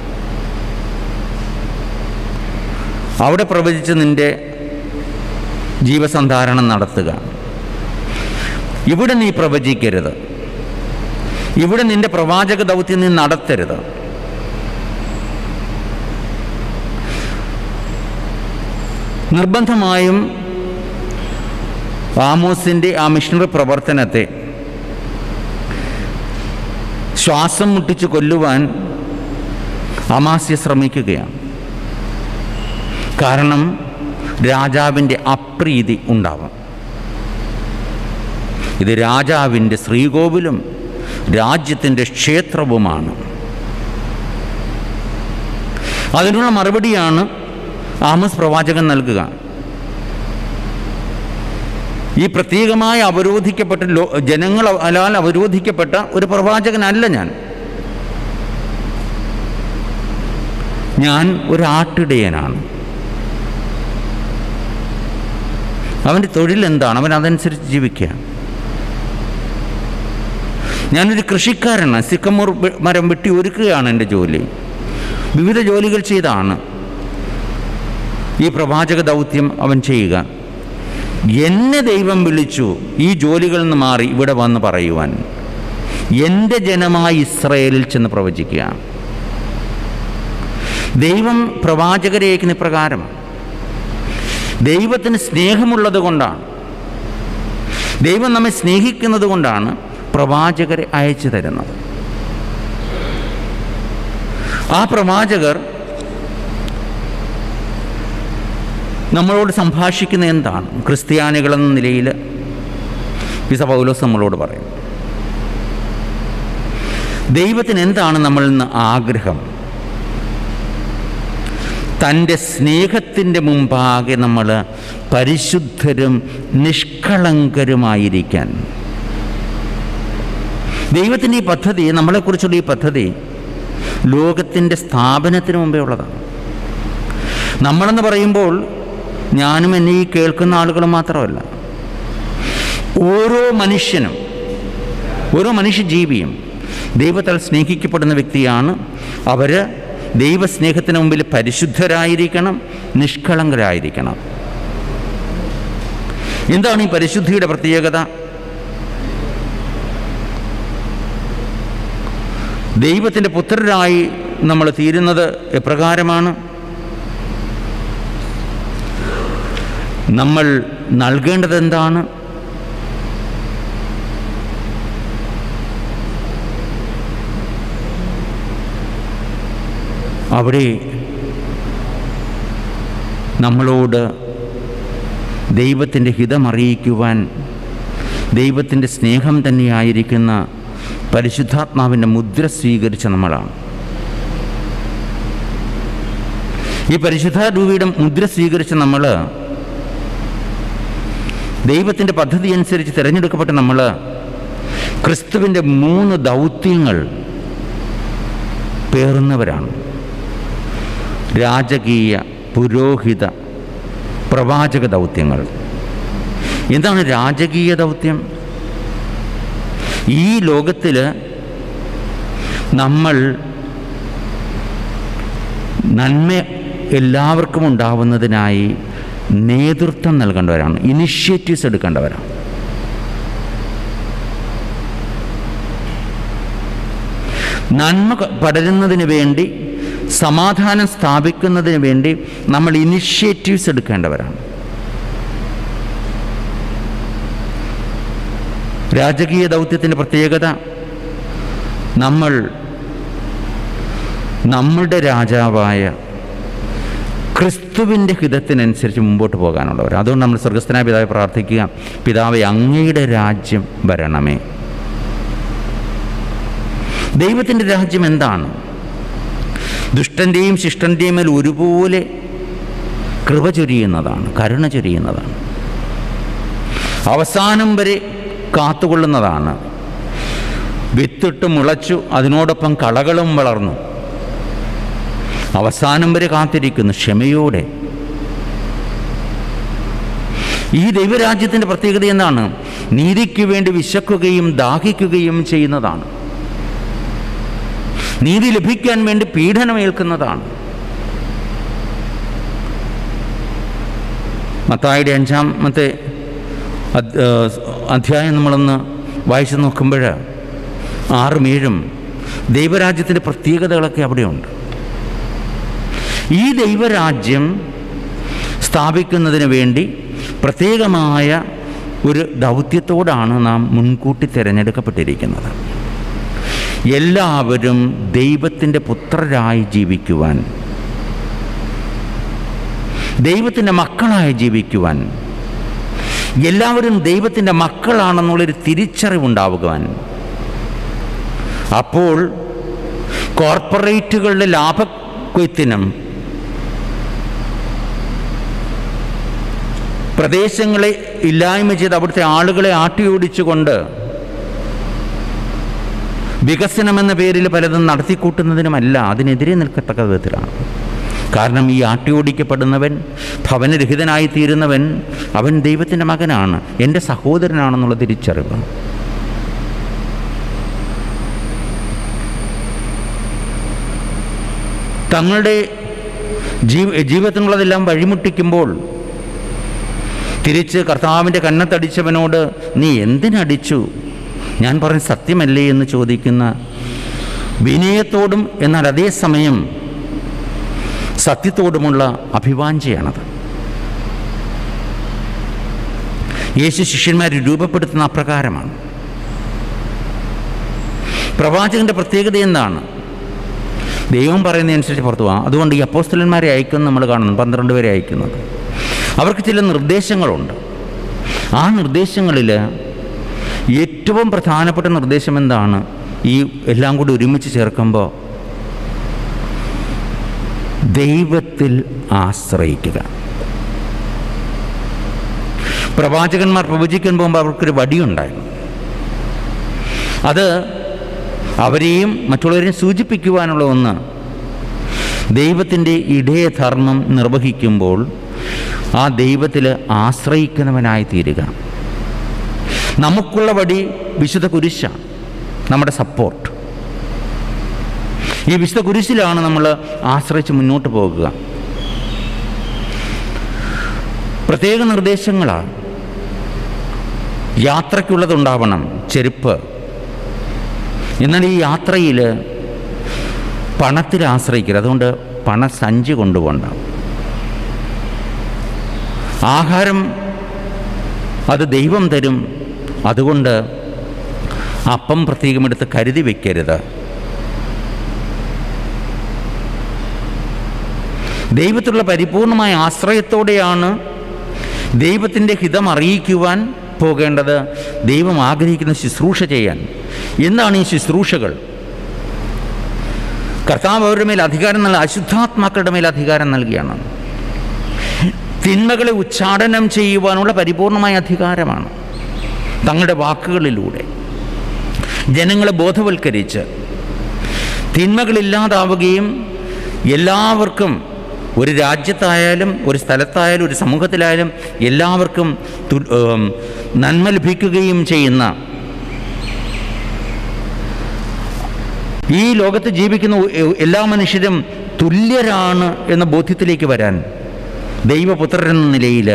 അവിടെ പ്രവചിച്ച് നിൻ്റെ ജീവസന്ധാരണം നടത്തുക ഇവിടെ നീ പ്രവചിക്കരുത് ഇവിടെ നിന്റെ പ്രവാചക ദൗത്യം നീ നടത്തരുത് നിർബന്ധമായും ആമോസിൻ്റെ ആ മിഷണറി പ്രവർത്തനത്തെ ശ്വാസം മുട്ടിച്ച് കൊല്ലുവാൻ അമാസ്യ ശ്രമിക്കുകയാണ് കാരണം രാജാവിൻ്റെ അപ്രീതി ഉണ്ടാവാം ഇത് രാജാവിൻ്റെ ശ്രീകോവിലും രാജ്യത്തിൻ്റെ ക്ഷേത്രവുമാണ് അതിനുള്ള മറുപടിയാണ് ആമസ് പ്രവാചകൻ നൽകുക ഈ പ്രത്യേകമായി അവരോധിക്കപ്പെട്ട ലോ ജനങ്ങൾ അലാൽ അവരോധിക്കപ്പെട്ട ഒരു പ്രവാചകനല്ല ഞാൻ ഞാൻ ഒരു ആട്ടിടയനാണ് അവൻ്റെ തൊഴിൽ എന്താണ് അവൻ അതനുസരിച്ച് ജീവിക്കുക ഞാനൊരു കൃഷിക്കാരനാണ് സിക്കമൂർ വെ- മരം വെട്ടി ഒരുക്കുകയാണ് എൻ്റെ ജോലി വിവിധ ജോലികൾ ചെയ്താണ് ഈ പ്രവാചക ദൗത്യം അവൻ ചെയ്യുക എന്നെ ദൈവം വിളിച്ചു ഈ ജോലികളിൽ നിന്ന് മാറി ഇവിടെ വന്ന് പറയുവാൻ എൻ്റെ ജനമായ ഇസ്രയേലിൽ ചെന്ന് പ്രവചിക്കുക ദൈവം പ്രവാചകരെ അയക്കുന്ന ഇപ്രകാരമാണ് ദൈവത്തിന് സ്നേഹമുള്ളത് കൊണ്ടാണ് ദൈവം നമ്മെ സ്നേഹിക്കുന്നത് കൊണ്ടാണ് പ്രവാചകരെ അയച്ചു തരുന്നത് ആ പ്രവാചകർ നമ്മളോട് സംഭാഷിക്കുന്ന എന്താണ് ക്രിസ്ത്യാനികളെന്ന നിലയിൽ വിസ പൗലോസ് നമ്മളോട് പറയും ദൈവത്തിന് എന്താണ് നമ്മളിൽ നിന്ന് ആഗ്രഹം തൻ്റെ സ്നേഹത്തിൻ്റെ മുമ്പാകെ നമ്മൾ പരിശുദ്ധരും നിഷ്കളങ്കരുമായിരിക്കാൻ ദൈവത്തിൻ്റെ ഈ പദ്ധതി നമ്മളെക്കുറിച്ചുള്ള ഈ പദ്ധതി ലോകത്തിൻ്റെ സ്ഥാപനത്തിന് മുമ്പേ ഉള്ളതാണ് നമ്മളെന്ന് പറയുമ്പോൾ ഞാനും എന്നെ ഈ കേൾക്കുന്ന ആളുകളും മാത്രമല്ല ഓരോ മനുഷ്യനും ഓരോ മനുഷ്യജീവിയും ദൈവത്താൽ സ്നേഹിക്കപ്പെടുന്ന വ്യക്തിയാണ് അവർ ദൈവസ്നേഹത്തിന് മുമ്പിൽ പരിശുദ്ധരായിരിക്കണം നിഷ്കളങ്കരായിരിക്കണം എന്താണ് ഈ പരിശുദ്ധിയുടെ പ്രത്യേകത ദൈവത്തിൻ്റെ പുത്രരായി നമ്മൾ തീരുന്നത് എപ്രകാരമാണ് നമ്മൾ നൽകേണ്ടത് എന്താണ് അവിടെ നമ്മളോട് ദൈവത്തിൻ്റെ ഹിതമറിയിക്കുവാൻ ദൈവത്തിൻ്റെ സ്നേഹം തന്നെയായിരിക്കുന്ന പരിശുദ്ധാത്മാവിൻ്റെ മുദ്ര സ്വീകരിച്ച നമ്മളാണ് ഈ പരിശുദ്ധാരൂപിയുടെ മുദ്ര സ്വീകരിച്ച നമ്മൾ ദൈവത്തിൻ്റെ പദ്ധതി അനുസരിച്ച് തിരഞ്ഞെടുക്കപ്പെട്ട നമ്മൾ ക്രിസ്തുവിൻ്റെ മൂന്ന് ദൗത്യങ്ങൾ പേറുന്നവരാണ് രാജകീയ പുരോഹിത പ്രവാചക ദൗത്യങ്ങൾ എന്താണ് രാജകീയ ദൗത്യം ഈ ലോകത്തിൽ നമ്മൾ നന്മ എല്ലാവർക്കും ഉണ്ടാവുന്നതിനായി നേതൃത്വം നൽകേണ്ടവരാണ് ഇനിഷ്യേറ്റീവ്സ് എടുക്കേണ്ടവരാണ് നന്മ ക- പടരുന്നതിന് വേണ്ടി സമാധാനം സ്ഥാപിക്കുന്നതിന് വേണ്ടി നമ്മൾ ഇനിഷ്യേറ്റീവ്സ് എടുക്കേണ്ടവരാണ് രാജകീയ ദൗത്യത്തിൻ്റെ പ്രത്യേകത നമ്മൾ നമ്മളുടെ രാജാവായ ക്രിസ്തുവിൻ്റെ ഹിതത്തിനനുസരിച്ച് മുമ്പോട്ട് പോകാനുള്ളവർ അതുകൊണ്ട് നമ്മൾ സ്വർഗസ്ഥനായ പിതാവെ പ്രാർത്ഥിക്കുക പിതാവെ അങ്ങയുടെ രാജ്യം വരണമേ ദൈവത്തിൻ്റെ രാജ്യം എന്താണ് ദുഷ്ടൻ്റെയും ശിഷ്ടൻ്റെയും മേൽ ഒരുപോലെ കൃപ ചൊരിയുന്നതാണ് കരുണ ചൊരിയുന്നതാണ് അവസാനം വരെ കാത്തുകൊള്ളുന്നതാണ് വിത്തിട്ട് മുളച്ചു അതിനോടൊപ്പം കളകളും വളർന്നു അവസാനം വരെ കാത്തിരിക്കുന്നു ക്ഷമയോടെ ഈ ദൈവരാജ്യത്തിൻ്റെ പ്രത്യേകത എന്താണ് നീതിക്ക് വേണ്ടി വിശക്കുകയും ദാഹിക്കുകയും ചെയ്യുന്നതാണ് നീതി ലഭിക്കാൻ വേണ്ടി പീഡനമേൽക്കുന്നതാണ് മത്തായുടെ അഞ്ചാമത്തെ അദ്- ഏ, അധ്യായം നമ്മളൊന്ന് വായിച്ചു നോക്കുമ്പോൾ ആറും ഏഴും ദൈവരാജ്യത്തിൻ്റെ പ്രത്യേകതകളൊക്കെ അവിടെയുണ്ട് ഈ ദൈവരാജ്യം സ്ഥാപിക്കുന്നതിന് വേണ്ടി പ്രത്യേകമായ ഒരു ദൗത്യത്തോടാണ് നാം മുൻകൂട്ടി തിരഞ്ഞെടുക്കപ്പെട്ടിരിക്കുന്നത് എല്ലാവരും ദൈവത്തിൻ്റെ പുത്രരായി ജീവിക്കുവാൻ ദൈവത്തിൻ്റെ മക്കളായി ജീവിക്കുവാൻ എല്ലാവരും ദൈവത്തിൻ്റെ മക്കളാണെന്നുള്ളൊരു തിരിച്ചറിവുണ്ടാവുവാൻ അപ്പോൾ കോർപ്പറേറ്റുകളുടെ ലാഭക്കൊയ്ത്തിനും പ്രദേശങ്ങളെ ഇല്ലായ്മ ചെയ്ത് അവിടുത്തെ ആളുകളെ ആട്ടിയോടിച്ചുകൊണ്ട് വികസനമെന്ന പേരിൽ പലതും നടത്തിക്കൂട്ടുന്നതിനുമല്ല അതിനെതിരെ നിൽക്കത്തക്ക വിധത്തിലാണ് കാരണം ഈ ആട്ടിയോടിക്കപ്പെടുന്നവൻ ഭവനരഹിതനായി തീരുന്നവൻ അവൻ ദൈവത്തിൻ്റെ മകനാണ് എൻ്റെ സഹോദരനാണെന്നുള്ള തിരിച്ചറിവ് തങ്ങളുടെ ജീവ ജീവിതത്തിനുള്ളതെല്ലാം വഴിമുട്ടിക്കുമ്പോൾ തിരിച്ച് കർത്താവിൻ്റെ കന്നത്തടിച്ചവനോട് നീ എന്തിനടിച്ചു ഞാൻ പറഞ്ഞ സത്യമല്ലേ എന്ന് ചോദിക്കുന്ന വിനയത്തോടും എന്നാൽ അതേസമയം സത്യത്തോടുമുള്ള അഭിവാഞ്ചയാണത് യേശു ശിഷ്യന്മാർ രൂപപ്പെടുത്തുന്ന അപ്രകാരമാണ് പ്രവാചകന്റെ പ്രത്യേകത എന്താണ് ദൈവം പറയുന്നതനുസരിച്ച് പുറത്തു പോകാം അതുകൊണ്ട് ഈ അപ്പോസ്തലന്മാരെ അയക്കുന്നത് നമ്മൾ കാണുന്നു പന്ത്രണ്ട് പേരെ അയക്കുന്നത് അവർക്ക് ചില നിർദ്ദേശങ്ങളുണ്ട് ആ നിർദ്ദേശങ്ങളിൽ ഏറ്റവും പ്രധാനപ്പെട്ട നിർദ്ദേശം എന്താണ് ഈ എല്ലാം കൂടി ഒരുമിച്ച് ചേർക്കുമ്പോൾ ദൈവത്തിൽ ആശ്രയിക്കുക പ്രവാചകന്മാർ പ്രവചിക്കാൻ പോകുമ്പോൾ അവർക്കൊരു വടിയുണ്ടായിരുന്നു അത് അവരെയും മറ്റുള്ളവരെയും സൂചിപ്പിക്കുവാനുള്ള ഒന്ന് ദൈവത്തിൻ്റെ ഇടയധർമ്മം നിർവഹിക്കുമ്പോൾ ആ ദൈവത്തിൽ ആശ്രയിക്കുന്നവനായി തീരുക നമുക്കുള്ള വടി വിശുദ്ധ കുരിശാണ് നമ്മുടെ സപ്പോർട്ട് ഈ വിശുദ്ധ കുരിശിലാണ് നമ്മൾ ആശ്രയിച്ച് മുന്നോട്ട് പോകുക പ്രത്യേക നിർദ്ദേശങ്ങളാണ് യാത്രയ്ക്കുള്ളതുണ്ടാവണം ചെരുപ്പ് എന്നാൽ ഈ യാത്രയിൽ പണത്തിൽ ആശ്രയിക്കരുത് അതുകൊണ്ട് പണസഞ്ചി കൊണ്ടുപോകണ്ട ആഹാരം അത് ദൈവം തരും അതുകൊണ്ട് അപ്പം പ്രത്യേകം എടുത്ത് കരുതി വയ്ക്കരുത് ദൈവത്തിലുള്ള പരിപൂർണമായ ആശ്രയത്തോടെയാണ് ദൈവത്തിൻ്റെ ഹിതം അറിയിക്കുവാൻ പോകേണ്ടത് ദൈവം ആഗ്രഹിക്കുന്ന ശുശ്രൂഷ ചെയ്യാൻ എന്താണ് ഈ ശുശ്രൂഷകൾ കർത്താവ് അവരുടെ മേൽ അധികാരം നൽകി അശുദ്ധാത്മാക്കളുടെ മേൽ അധികാരം നൽകിയാണ് തിന്മകളെ ഉച്ചാടനം ചെയ്യുവാനുള്ള പരിപൂർണമായ അധികാരമാണ് തങ്ങളുടെ വാക്കുകളിലൂടെ ജനങ്ങളെ ബോധവൽക്കരിച്ച് തിന്മകളില്ലാതാവുകയും എല്ലാവർക്കും ഒരു രാജ്യത്തായാലും ഒരു സ്ഥലത്തായാലും ഒരു സമൂഹത്തിലായാലും എല്ലാവർക്കും തു- ഏം, നന്മ ലഭിക്കുകയും ചെയ്യുന്ന ഈ ലോകത്ത് ജീവിക്കുന്ന എ- എല്ലാ മനുഷ്യരും തുല്യരാണ് എന്ന ബോധ്യത്തിലേക്ക് വരാൻ ദൈവപുത്രരെന്ന നിലയിൽ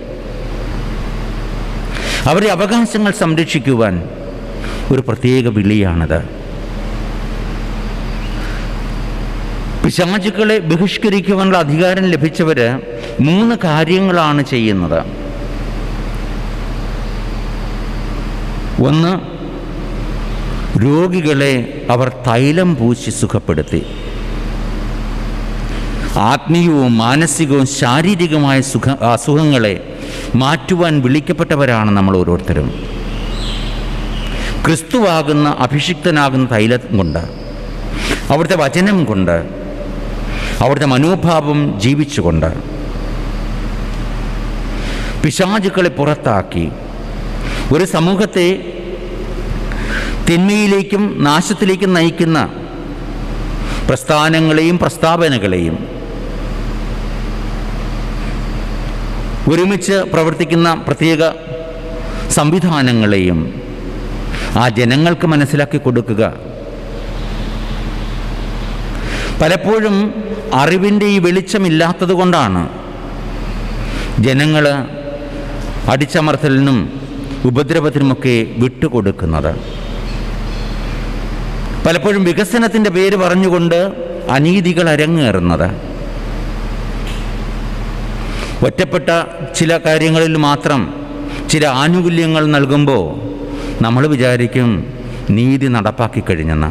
അവരുടെ അവകാശങ്ങൾ സംരക്ഷിക്കുവാൻ ഒരു പ്രത്യേക വിളിയാണത് പിശാചുക്കളെ ബഹിഷ്കരിക്കുവാനുള്ള അധികാരം ലഭിച്ചവർ മൂന്ന് കാര്യങ്ങളാണ് ചെയ്യുന്നത് ഒന്ന് രോഗികളെ അവർ തൈലം പൂശി സുഖപ്പെടുത്തി ആത്മീയവും മാനസികവും ശാരീരികമായ സുഖ അസുഖങ്ങളെ മാറ്റുവാൻ വിളിക്കപ്പെട്ടവരാണ് നമ്മൾ ഓരോരുത്തരും ക്രിസ്തുവാകുന്ന അഭിഷിക്തനാകുന്ന തൈലം കൊണ്ട് അവിടുത്തെ വചനം കൊണ്ട് അവിടുത്തെ മനോഭാവം ജീവിച്ചുകൊണ്ട് പിശാചുക്കളെ പുറത്താക്കി ഒരു സമൂഹത്തെ തിന്മയിലേക്കും നാശത്തിലേക്കും നയിക്കുന്ന പ്രസ്ഥാനങ്ങളെയും പ്രസ്താവനകളെയും ഒരുമിച്ച് പ്രവർത്തിക്കുന്ന പ്രത്യേക സംവിധാനങ്ങളെയും ആ ജനങ്ങൾക്ക് മനസ്സിലാക്കി കൊടുക്കുക പലപ്പോഴും അറിവിൻ്റെ ഈ വെളിച്ചമില്ലാത്തത് കൊണ്ടാണ് ജനങ്ങൾ അടിച്ചമർത്തലിനും ഉപദ്രവത്തിനുമൊക്കെ വിട്ടുകൊടുക്കുന്നത് പലപ്പോഴും വികസനത്തിൻ്റെ പേര് പറഞ്ഞുകൊണ്ട് അനീതികൾ അരങ്ങേറുന്നത് ഒറ്റപ്പെട്ട ചില കാര്യങ്ങളിൽ മാത്രം ചില ആനുകൂല്യങ്ങൾ നൽകുമ്പോൾ നമ്മൾ വിചാരിക്കും നീതി നടപ്പാക്കി കഴിഞ്ഞെന്ന്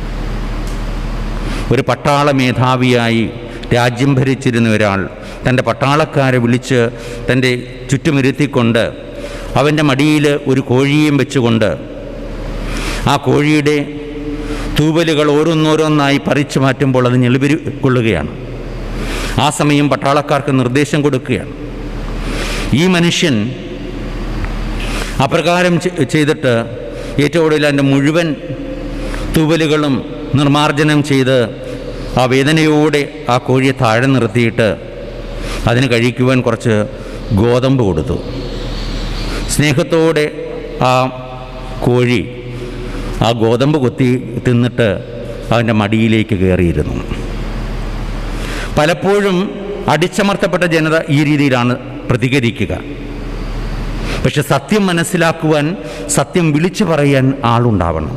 ഒരു പട്ടാള മേധാവിയായി രാജ്യം ഭരിച്ചിരുന്ന ഒരാൾ തൻ്റെ പട്ടാളക്കാരെ വിളിച്ച് തൻ്റെ ചുറ്റുമിരുത്തിക്കൊണ്ട് അവൻ്റെ മടിയിൽ ഒരു കോഴിയും വെച്ചുകൊണ്ട് ആ കോഴിയുടെ തൂവലുകൾ ഓരോന്നോരോന്നായി പറിച്ചു മാറ്റുമ്പോൾ അത് ഞെളിവരി കൊള്ളുകയാണ് ആ സമയം പട്ടാളക്കാർക്ക് നിർദ്ദേശം കൊടുക്കുകയാണ് ഈ മനുഷ്യൻ അപ്രകാരം ചെ- ചെയ്തിട്ട് ഏറ്റവും ഒടുവിൽ അതിൻ്റെ മുഴുവൻ തൂവലുകളും നിർമാർജനം ചെയ്ത് ആ വേദനയോടെ ആ കോഴിയെ താഴെ നിർത്തിയിട്ട് അതിന് കഴിക്കുവാൻ കുറച്ച് ഗോതമ്പ് കൊടുത്തു സ്നേഹത്തോടെ ആ കോഴി ആ ഗോതമ്പ് കൊത്തി തിന്നിട്ട് അവൻ്റെ മടിയിലേക്ക് കയറിയിരുന്നു പലപ്പോഴും അടിച്ചമർത്തപ്പെട്ട ജനത ഈ രീതിയിലാണ് പ്രതികരിക്കുക പക്ഷെ സത്യം മനസ്സിലാക്കുവാൻ സത്യം വിളിച്ചു പറയാൻ ആളുണ്ടാവണം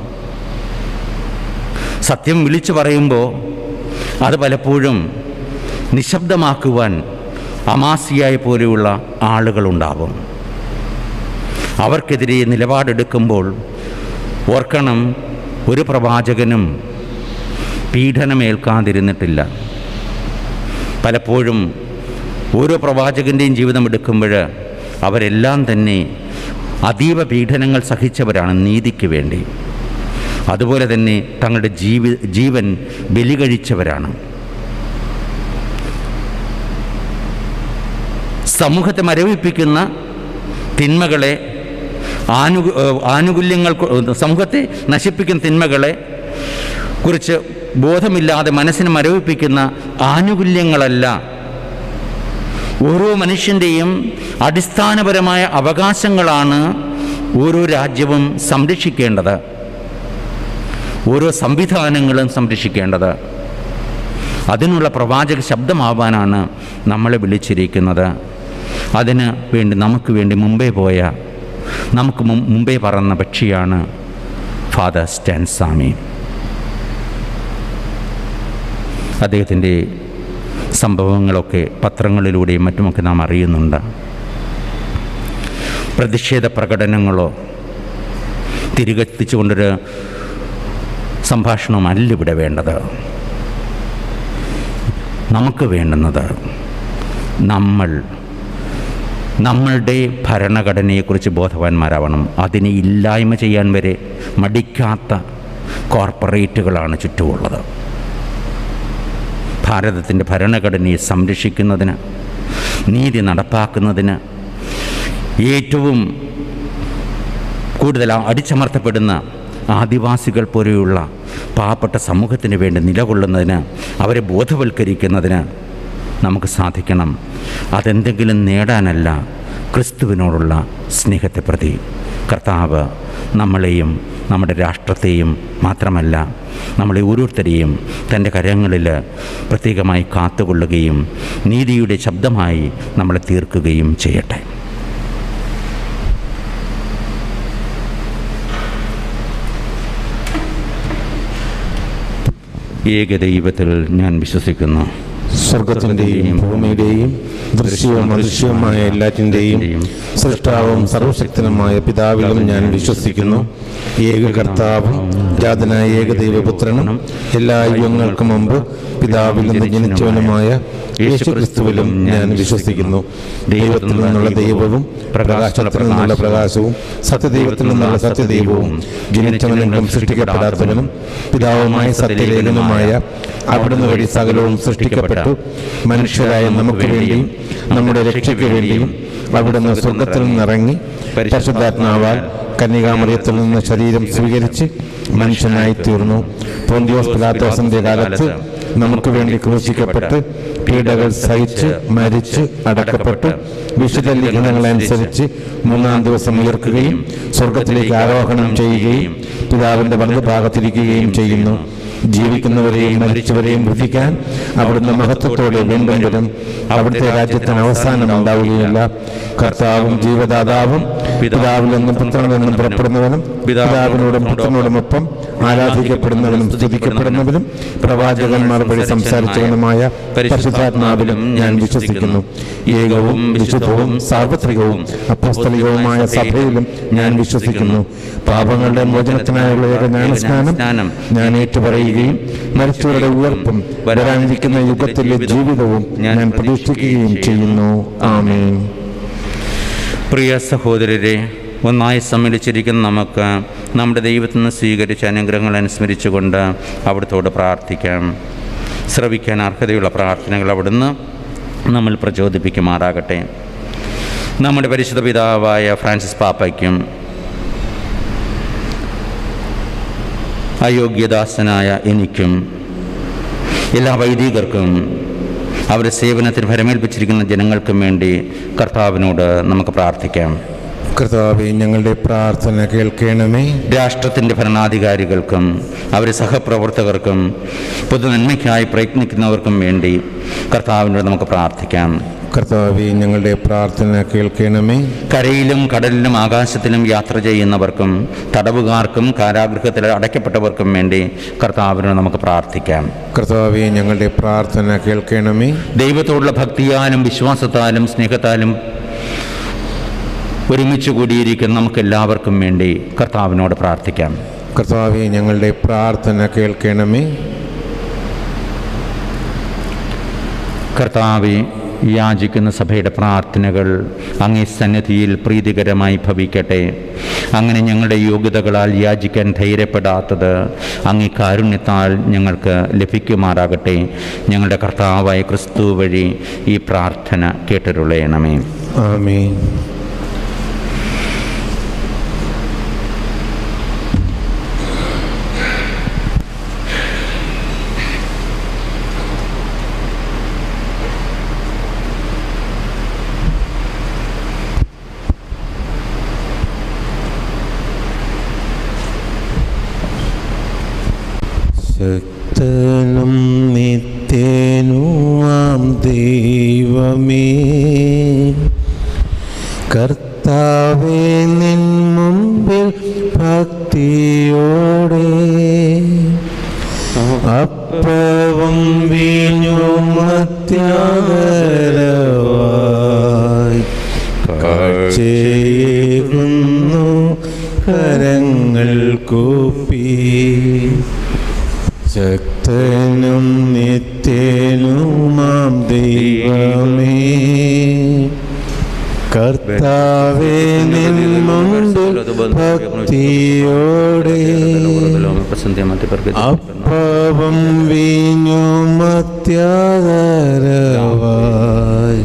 സത്യം വിളിച്ചു പറയുമ്പോൾ അത് പലപ്പോഴും നിശബ്ദമാക്കുവാൻ അമാസിയായ പോലെയുള്ള ആളുകളുണ്ടാവും അവർക്കെതിരെ നിലപാടെടുക്കുമ്പോൾ ഓർക്കണം ഒരു പ്രവാചകനും പീഡനമേൽക്കാതിരുന്നിട്ടില്ല പലപ്പോഴും ഓരോ പ്രവാചകൻ്റെയും ജീവിതം എടുക്കുമ്പോൾ അവരെല്ലാം തന്നെ അതീവ പീഡനങ്ങൾ സഹിച്ചവരാണ് നീതിക്ക് വേണ്ടി അതുപോലെ തന്നെ തങ്ങളുടെ ജീവി ജീവൻ ബലി കഴിച്ചവരാണ് സമൂഹത്തെ മരവിപ്പിക്കുന്ന തിന്മകളെ ആനു ആനുകൂല്യങ്ങൾ കൊ- സമൂഹത്തെ നശിപ്പിക്കുന്ന തിന്മകളെ കുറിച്ച് ബോധമില്ലാതെ മനസ്സിനെ മരവിപ്പിക്കുന്ന ആനുകൂല്യങ്ങളല്ല ഓരോ മനുഷ്യൻ്റെയും അടിസ്ഥാനപരമായ അവകാശങ്ങളാണ് ഓരോ രാജ്യവും സംരക്ഷിക്കേണ്ടത് ഓരോ സംവിധാനങ്ങളും സംരക്ഷിക്കേണ്ടത് അതിനുള്ള പ്രവാചക ശബ്ദമാവാനാണ് നമ്മളെ വിളിച്ചിരിക്കുന്നത് അതിന് വേണ്ടി നമുക്ക് വേണ്ടി മുമ്പേ പോയ നമുക്ക് മും- മുമ്പേ പറന്ന പക്ഷിയാണ് ഫാദർ സ്റ്റാൻ സ്വാമി അദ്ദേഹത്തിൻ്റെ സംഭവങ്ങളൊക്കെ പത്രങ്ങളിലൂടെയും മറ്റുമൊക്കെ നാം അറിയുന്നുണ്ട് പ്രതിഷേധ പ്രകടനങ്ങളോ തിരികെത്തിച്ചുകൊണ്ടൊരു സംഭാഷണമല്ല ഇവിടെ വേണ്ടത് നമുക്ക് വേണ്ടുന്നത് നമ്മൾ നമ്മളുടെ ഭരണഘടനയെക്കുറിച്ച് ബോധവാന്മാരാവണം അതിനെ ഇല്ലായ്മ ചെയ്യാൻ വരെ മടിക്കാത്ത കോർപ്പറേറ്റുകളാണ് ചുറ്റുമുള്ളത് ഭാരതത്തിൻ്റെ ഭരണഘടനയെ സംരക്ഷിക്കുന്നതിന് നീതി നടപ്പാക്കുന്നതിന് ഏറ്റവും കൂടുതൽ അടിച്ചമർത്തപ്പെടുന്ന ആദിവാസികൾ പോലെയുള്ള പാവപ്പെട്ട സമൂഹത്തിന് വേണ്ടി നിലകൊള്ളുന്നതിന് അവരെ ബോധവൽക്കരിക്കുന്നതിന് നമുക്ക് സാധിക്കണം അതെന്തെങ്കിലും നേടാനല്ല ക്രിസ്തുവിനോടുള്ള സ്നേഹത്തെ പ്രതി കർത്താവ് നമ്മളെയും നമ്മുടെ രാഷ്ട്രത്തെയും മാത്രമല്ല നമ്മളെ ഓരോരുത്തരെയും തൻ്റെ കരങ്ങളിൽ പ്രത്യേകമായി കാത്തുകൊള്ളുകയും നീതിയുടെ ശബ്ദമായി നമ്മളെ തീർക്കുകയും ചെയ്യട്ടെ ഏകദൈവത്തിൽ ഞാൻ വിശ്വസിക്കുന്നു സ്വർഗത്തിന്റെയും ഭൂമിയുടെയും ദൃശ്യവും അദൃശ്യവുമായ എല്ലാറ്റിൻ്റെയും സൃഷ്ടാവും സർവശക്തനുമായ പിതാവിലും ഞാൻ വിശ്വസിക്കുന്നു ഏക കർത്താവും ജാതനായ ഏകദൈവപുത്രനും എല്ലാ യുഗങ്ങൾക്കും മുമ്പ് പിതാവിൽ നിന്ന് ജനിച്ചവനുമായ യേശുക്രിസ്തുവിലും ഞാൻ വിശ്വസിക്കുന്നു ദൈവത്തിൽ നിന്നുള്ള ദൈവവും പ്രകാശത്തിൽ നിന്നുള്ള പ്രകാശവും സത്യദൈവത്തിൽ നിന്നുള്ള സത്യദൈവവും ജനിച്ചവനെങ്കിലും സൃഷ്ടിക്കപ്പെടാത്തവനും പിതാവുമായ സത്യലേഖനുമായ അവിടുന്ന് വഴി സകലവും സൃഷ്ടിക്കപ്പെട്ടു മനുഷ്യരായ നമുക്ക് വേണ്ടിയും നമ്മുടെ രക്ഷയ്ക്ക് വേണ്ടിയും അവിടുന്ന് സ്വർഗത്തിൽ നിന്നിറങ്ങി പരിശുദ്ധാത്മാവാൽ കന്യകാമറിയത്തിൽ നിന്ന് ശരീരം സ്വീകരിച്ച് മനുഷ്യനായി തീർന്നു പോന്തിയോസ് പിലാത്തോസിന്റെ കാലത്ത് നമുക്ക് വേണ്ടി ക്രൂശിക്കപ്പെട്ട് പീഡകൾ സഹിച്ച് മരിച്ച് അടക്കപ്പെട്ടു വിശുദ്ധ ലിഖനങ്ങളനുസരിച്ച് മൂന്നാം ദിവസം ഉയർക്കുകയും സ്വർഗത്തിലേക്ക് ആരോഹണം ചെയ്യുകയും പിതാവിന്റെ വലതുഭാഗത്തിരിക്കുകയും ചെയ്യുന്നു ജീവിക്കുന്നവരെയും മരിച്ചവരെയും വിധിക്കാൻ അവിടുന്ന് മഹത്വത്തോടെ വീണ്ടും വരും അവിടുത്തെ രാജ്യത്തിന് അവസാനം ഉണ്ടാവുകയില്ല കർത്താവും ജീവദാതാവും പിതാവിൽ നിന്നും പുത്രനിൽ നിന്നും പുറപ്പെടുന്നവനും പിതാവിനോടും പുത്രനോടുമൊപ്പം ആരാധിക്കപ്പെടുന്നവനും സ്തുതിക്കപ്പെടുന്നവനും പ്രവാചകന്മാർ വഴി സംസാരിച്ചവനുമായ പരിശുദ്ധാത്മാവിലും ഞാൻ വിശ്വസിക്കുന്നു ഏകവും വിശുദ്ധവും സാർവത്രികവും അപ്പസ്തലികവുമായ സഭയിലും ഞാൻ വിശ്വസിക്കുന്നു പാപങ്ങളുടെ മോചനത്തിനായുള്ള ഏക ജ്ഞാനസ്നാനം ഞാൻ ഏറ്റുപറയുകയും മരിച്ചവരുടെ ഉയർപ്പും വരാനിരിക്കുന്ന യുഗത്തിലെ ജീവിതവും ഞാൻ പ്രതീക്ഷിക്കുകയും ചെയ്യുന്നു ആമേൻ പ്രിയ സഹോദരരെ ഒന്നായി സമ്മേളിച്ചിരിക്കുന്ന നമുക്ക് നമ്മുടെ ദൈവത്തിൽ നിന്ന് സ്വീകരിച്ച അനുഗ്രഹങ്ങൾ അനുസ്മരിച്ചുകൊണ്ട് അവിടുത്തോട് പ്രാർത്ഥിക്കാം ശ്രവിക്കാൻ അർഹതയുള്ള പ്രാർത്ഥനകൾ അവിടുന്ന് നമ്മൾ പ്രചോദിപ്പിക്കുമാറാകട്ടെ നമ്മുടെ പരിശുദ്ധ പിതാവായ ഫ്രാൻസിസ് പാപ്പയ്ക്കും അയോഗ്യദാസനായ എനിക്കും എല്ലാ വൈദികർക്കും അവരുടെ സേവനത്തിന് ഫലമേൽപ്പിച്ചിരിക്കുന്ന ജനങ്ങൾക്കും വേണ്ടി കർത്താവിനോട് നമുക്ക് പ്രാർത്ഥിക്കാം കർത്താവെ ഞങ്ങളുടെ പ്രാർത്ഥന കേൾക്കണമേ രാഷ്ട്രത്തിൻ്റെ ഭരണാധികാരികൾക്കും അവരുടെ സഹപ്രവർത്തകർക്കും പൊതുനന്മയ്ക്കായി പ്രയത്നിക്കുന്നവർക്കും വേണ്ടി കർത്താവിനോട് നമുക്ക് പ്രാർത്ഥിക്കാം കർത്താവെ ഞങ്ങളുടെ പ്രാർത്ഥന കേൾക്കണമേ കരയിലും കടലിലും ആകാശത്തിലും യാത്ര ചെയ്യുന്നവർക്കും തടവുകാർക്കും കാരാഗൃഹത്തിൽ അടയ്ക്കപ്പെട്ടവർക്കും വേണ്ടി കർത്താവിനോട് നമുക്ക് പ്രാർത്ഥിക്കാം കർത്താവെ ഞങ്ങളുടെ പ്രാർത്ഥന കേൾക്കണമേ ദൈവത്തോടുള്ള ഭക്തിയാലും വിശ്വാസത്താലും സ്നേഹത്താലും ഒരുമിച്ച് കൂടിയിരിക്കുന്ന നമുക്ക് എല്ലാവർക്കും വേണ്ടി കർത്താവിനോട് പ്രാർത്ഥിക്കാം കർത്താവെ ഞങ്ങളുടെ പ്രാർത്ഥന കേൾക്കണമേ കർത്താവെ യാചിക്കുന്ന സഭയുടെ പ്രാർത്ഥനകൾ അങ്ങേ സന്നിധിയിൽ പ്രീതികരമായി ഭവിക്കട്ടെ അങ്ങനെ ഞങ്ങളുടെ യോഗ്യതകളാൽ യാചിക്കാൻ ധൈര്യപ്പെടാത്തത് അങ്ങേ കാരുണ്യത്താൽ ഞങ്ങൾക്ക് ലഭിക്കുമാറാകട്ടെ ഞങ്ങളുടെ കർത്താവായ ക്രിസ്തു വഴി ഈ പ്രാർത്ഥന കേട്ടരുളയണമേ ആമേൻ ശക്തനും നിത്യനുമാം ദൈവമേ കർത്താവേ നിൻ മുമ്പിൽ ഭക്തിയോടെ അപ്പവും വീഞ്ഞും അത്യാദരവായി കാഴ്ചയേകുന്നു കരങ്ങൾ കൂപ്പി ശക്തനും നിത്യനുമാം ദൈവമേ കർത്താവേ നിൻ മുമ്പിൽ ഭക്തിയോടെ അപ്പവും വീഞ്ഞും അത്യാദരവായി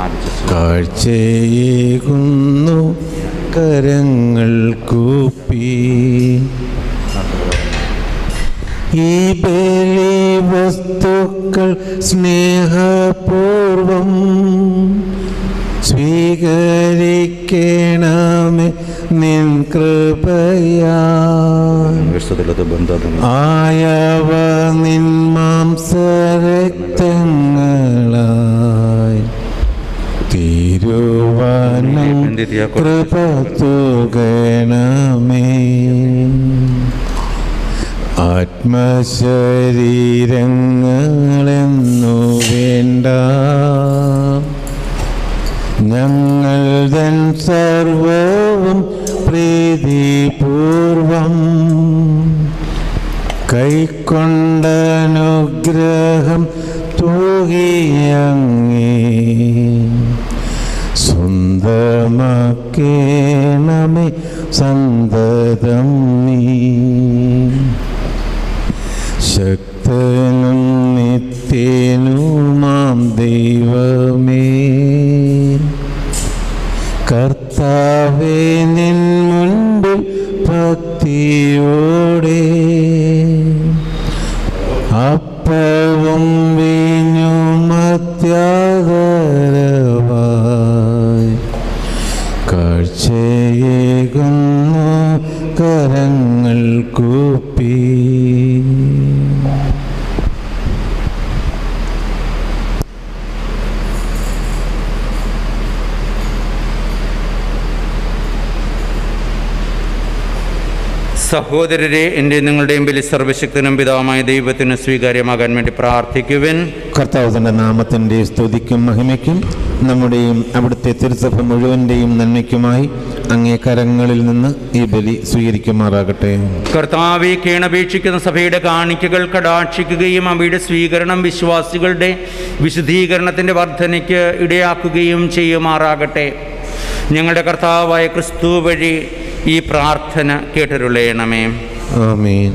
കാഴ്ചയേകുന്നു കരങ്ങൾ കൂപ്പി ഈ ബലി വസ്തുക്കൾ സ്നേഹപൂർവം സ്വീകരിക്കണമേ നിൻ കൃപയാ ആയവ നിൻ മാംസരക്തങ്ങളായി തിരുവാനും കൃപ തുകണമേ ആത്മശരീരങ്ങളെന്നു വേണ്ട ഞങ്ങൾ തൻ സർവവും പ്രീതിപൂർവം കൈക്കൊണ്ടനുഗ്രഹം തൂകിയങ്ങേ സ്വന്തമാക്കേണമേ സന്തതം നീ ശക്തനും നിത്യനുമാം ദൈവമേ കർത്താവേ നിൻ മുൻപിൽ ഭക്തിയോടെ അപ്പവും വീഞ്ഞും അത്യാദരവായി കാഴ്ചയേകുന്നു കരങ്ങൾ കൂപ്പി സഹോദരരെ എൻ്റെ നിങ്ങളുടെയും ബലി സർവശക്തനും പിതാവുമായ ദൈവത്തിന് സ്വീകാര്യമാകാൻ വേണ്ടി പ്രാർത്ഥിക്കുവിൻ കർത്താവ് തന്റെ നാമത്തിന്റെ സ്തുതിക്കും മഹിമയ്ക്കും നമ്മുടെയും അവിടുത്തെ തിരുസഭ മുഴുവൻ്റെയും നന്മയ്ക്കുമായി അങ്ങേ കരങ്ങളിൽ നിന്ന് ഈ ബലി സ്വീകരിക്കുമാറാകട്ടെ കർത്താവെ കേണപേക്ഷിക്കുന്ന സഭയുടെ കാണിക്കകൾ കടാക്ഷിക്കുകയും അവയുടെ സ്വീകരണം വിശ്വാസികളുടെ വിശുദ്ധീകരണത്തിൻ്റെ വർധനയ്ക്ക് ഇടയാക്കുകയും ചെയ്യുമാറാകട്ടെ ഞങ്ങളുടെ കർത്താവായ ക്രിസ്തു വഴി ഈ പ്രാർത്ഥന കേട്ടരുളയണമേ ആമീൻ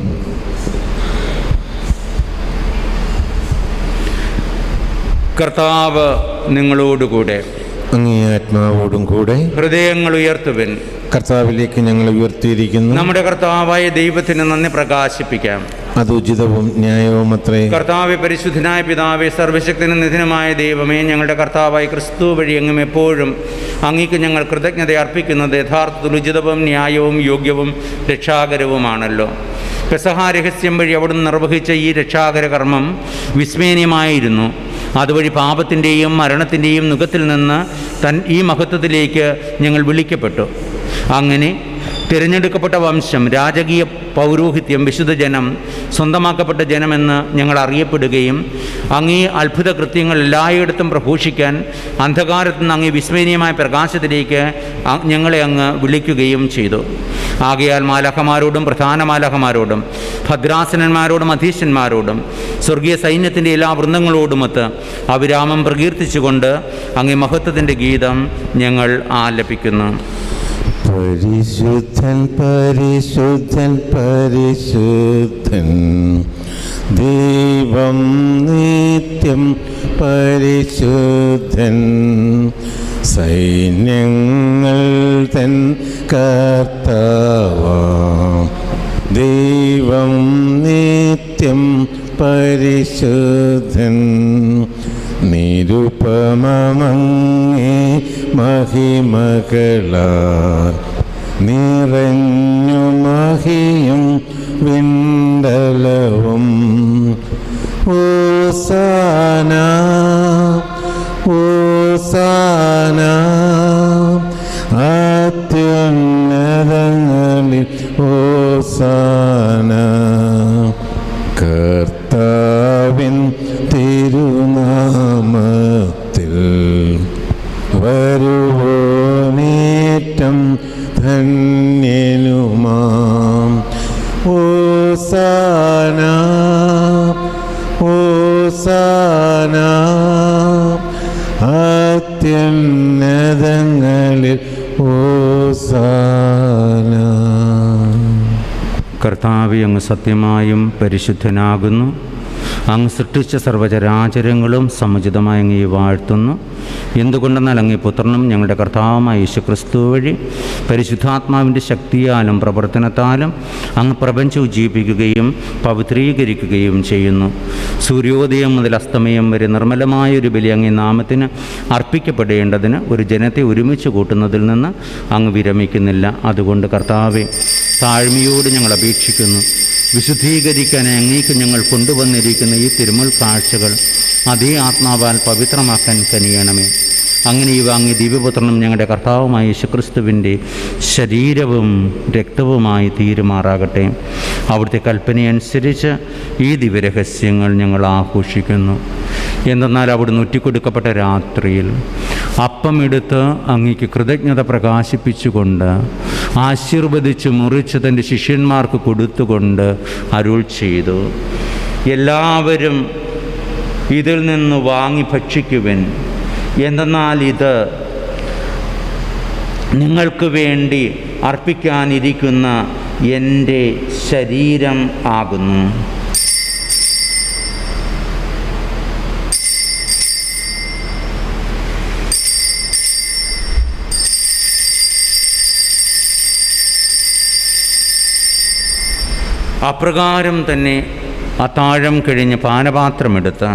കർത്താവ് നിങ്ങളോടുകൂടെ അങ്ങേ ആത്മാവോടും കൂടെ ഹൃദയങ്ങൾ ഉയർത്തുവിൻ കർത്താവിലേക്ക് ഞങ്ങൾ ഉയർത്തിയിരിക്കുന്നു നമ്മുടെ കർത്താവായ ദൈവത്തിന് നന്ദി പ്രകാശിപ്പിക്കാം അത് ഉചിതവും ന്യായവും അത്രേ കർത്താവെ പരിശുദ്ധനായ പിതാവെ സർവശക്തനും നിധനമായ ദൈവമേ ഞങ്ങളുടെ കർത്താവായ ക്രിസ്തു വഴി എങ്ങും എപ്പോഴും അങ്ങേക്ക് ഞങ്ങൾ കൃതജ്ഞത അർപ്പിക്കുന്നത് യഥാർത്ഥത്തിൽ ഉചിതവും ന്യായവും യോഗ്യവും രക്ഷാകരവുമാണല്ലോ പെസഹ രഹസ്യം വഴി അവിടുന്ന് നിർവഹിച്ച ഈ രക്ഷാകര കർമ്മം വിസ്മയനീയമായിരുന്നു അതുവഴി പാപത്തിൻ്റെയും മരണത്തിൻ്റെയും നുഖത്തിൽ നിന്ന് തൻ ഈ മഹത്വത്തിലേക്ക് ഞങ്ങൾ വിളിക്കപ്പെട്ടു അങ്ങനെ തിരഞ്ഞെടുക്കപ്പെട്ട വംശം രാജകീയ പൗരോഹിത്യം വിശുദ്ധ ജനം സ്വന്തമാക്കപ്പെട്ട ജനമെന്ന് ഞങ്ങൾ അറിയപ്പെടുകയും അങ്ങേ അത്ഭുത കൃത്യങ്ങൾ എല്ലായിടത്തും പ്രഘോഷിക്കാൻ അന്ധകാരത്തു നിന്ന് അങ്ങേ വിസ്മരണീയമായ പ്രകാശത്തിലേക്ക് അ- ഞങ്ങളെ അങ്ങ് വിളിക്കുകയും ചെയ്തു ആകയാൽ മാലഹമാരോടും പ്രധാന മാലഹമാരോടും ഭദ്രാസനന്മാരോടും അധീശന്മാരോടും സ്വർഗീയ സൈന്യത്തിൻ്റെ എല്ലാ വൃന്ദങ്ങളോടുമൊത്ത് അവിരാമം പ്രകീർത്തിച്ചുകൊണ്ട് അങ്ങേ മഹത്വത്തിൻ്റെ ഗീതം ഞങ്ങൾ ആലപിക്കുന്നു പരിശുദ്ധൻ പരിശുദ്ധൻ പരിശുദ്ധൻ ദൈവം നിത്യം പരിശുദ്ധൻ സൈന്യങ്ങൾ തൻ കർത്താവാം ദൈവം നിത്യം പരിശുദ്ധൻ നിരുപമങ്ങേ മഹിമകളാൽ നിറഞ്ഞു മഹിയും വിണ്ടലവും ഓസാന ഓസാന അത്യുന്നതങ്ങളിൽ ഓസാന കർത്താവിൻ തിരുനാമത്തിൽ വരുവോനേറ്റം ധന്യനുമാം ഓസാന ഓസാന അത്യുന്നതങ്ങളിൽ ഓസാന കർത്താവെ അങ്ങ് സത്യമായും പരിശുദ്ധനാകുന്നു അങ്ങ് സൃഷ്ടിച്ച സർവചരാചരങ്ങളും സമുചിതമായി അങ്ങേ വാഴ്ത്തുന്നു എന്തുകൊണ്ടെന്നാൽ അങ്ങേ പുത്രനും ഞങ്ങളുടെ കർത്താവുമായ യേശു ക്രിസ്തു വഴി പരിശുദ്ധാത്മാവിൻ്റെ ശക്തിയാലും പ്രവർത്തനത്താലും അങ്ങ് പ്രപഞ്ചം ഉജ്ജീവിപ്പിക്കുകയും പവിത്രീകരിക്കുകയും ചെയ്യുന്നു സൂര്യോദയം മുതൽ അസ്തമയം വരെ നിർമ്മലമായ ഒരു ബലി അങ്ങേ നാമത്തിന് അർപ്പിക്കപ്പെടേണ്ടതിന് ഒരു ജനത്തെ ഒരുമിച്ച് കൂട്ടുന്നതിൽ നിന്ന് അങ്ങ് വിരമിക്കുന്നില്ല അതുകൊണ്ട് കർത്താവെ താഴ്മയോട് ഞങ്ങൾ അപേക്ഷിക്കുന്നു വിശുദ്ധീകരിക്കാൻ അങ്ങേക്ക് ഞങ്ങൾ കൊണ്ടുവന്നിരിക്കുന്ന ഈ തിരുമുൽ കാഴ്ചകൾ അതേ ആത്മാവാൽ പവിത്രമാക്കാൻ കനിയണമേ അങ്ങനെ ഇവ അങ്ങ് ദിവ്യപുത്രനും ഞങ്ങളുടെ കർത്താവുമായ യേശുക്രിസ്തുവിൻ്റെ ശരീരവും രക്തവുമായി തീരുമാറാകട്ടെ അവിടുത്തെ കൽപ്പനയനുസരിച്ച് ഈ ദിവ്യരഹസ്യങ്ങൾ ഞങ്ങൾ ആഘോഷിക്കുന്നു എന്തെന്നാൽ അവിടുന്ന് ഒറ്റിക്കൊടുക്കപ്പെട്ട രാത്രിയിൽ അപ്പം എടുത്ത് അങ്ങേക്ക് കൃതജ്ഞത പ്രകാശിപ്പിച്ചുകൊണ്ട് ആശീർവദിച്ച് മുറിച്ച് തൻ്റെ ശിഷ്യന്മാർക്ക് കൊടുത്തുകൊണ്ട് അരുൾ ചെയ്തു എല്ലാവരും ഇതിൽ നിന്ന് വാങ്ങി ഭക്ഷിക്കുവൻ എന്തെന്നാൽ ഇത് നിങ്ങൾക്ക് വേണ്ടി അർപ്പിക്കാനിരിക്കുന്ന എൻ്റെ ശരീരം ആകുന്നു അപ്രകാരം തന്നെ അത്താഴം കഴിഞ്ഞ് പാനപാത്രമെടുത്ത്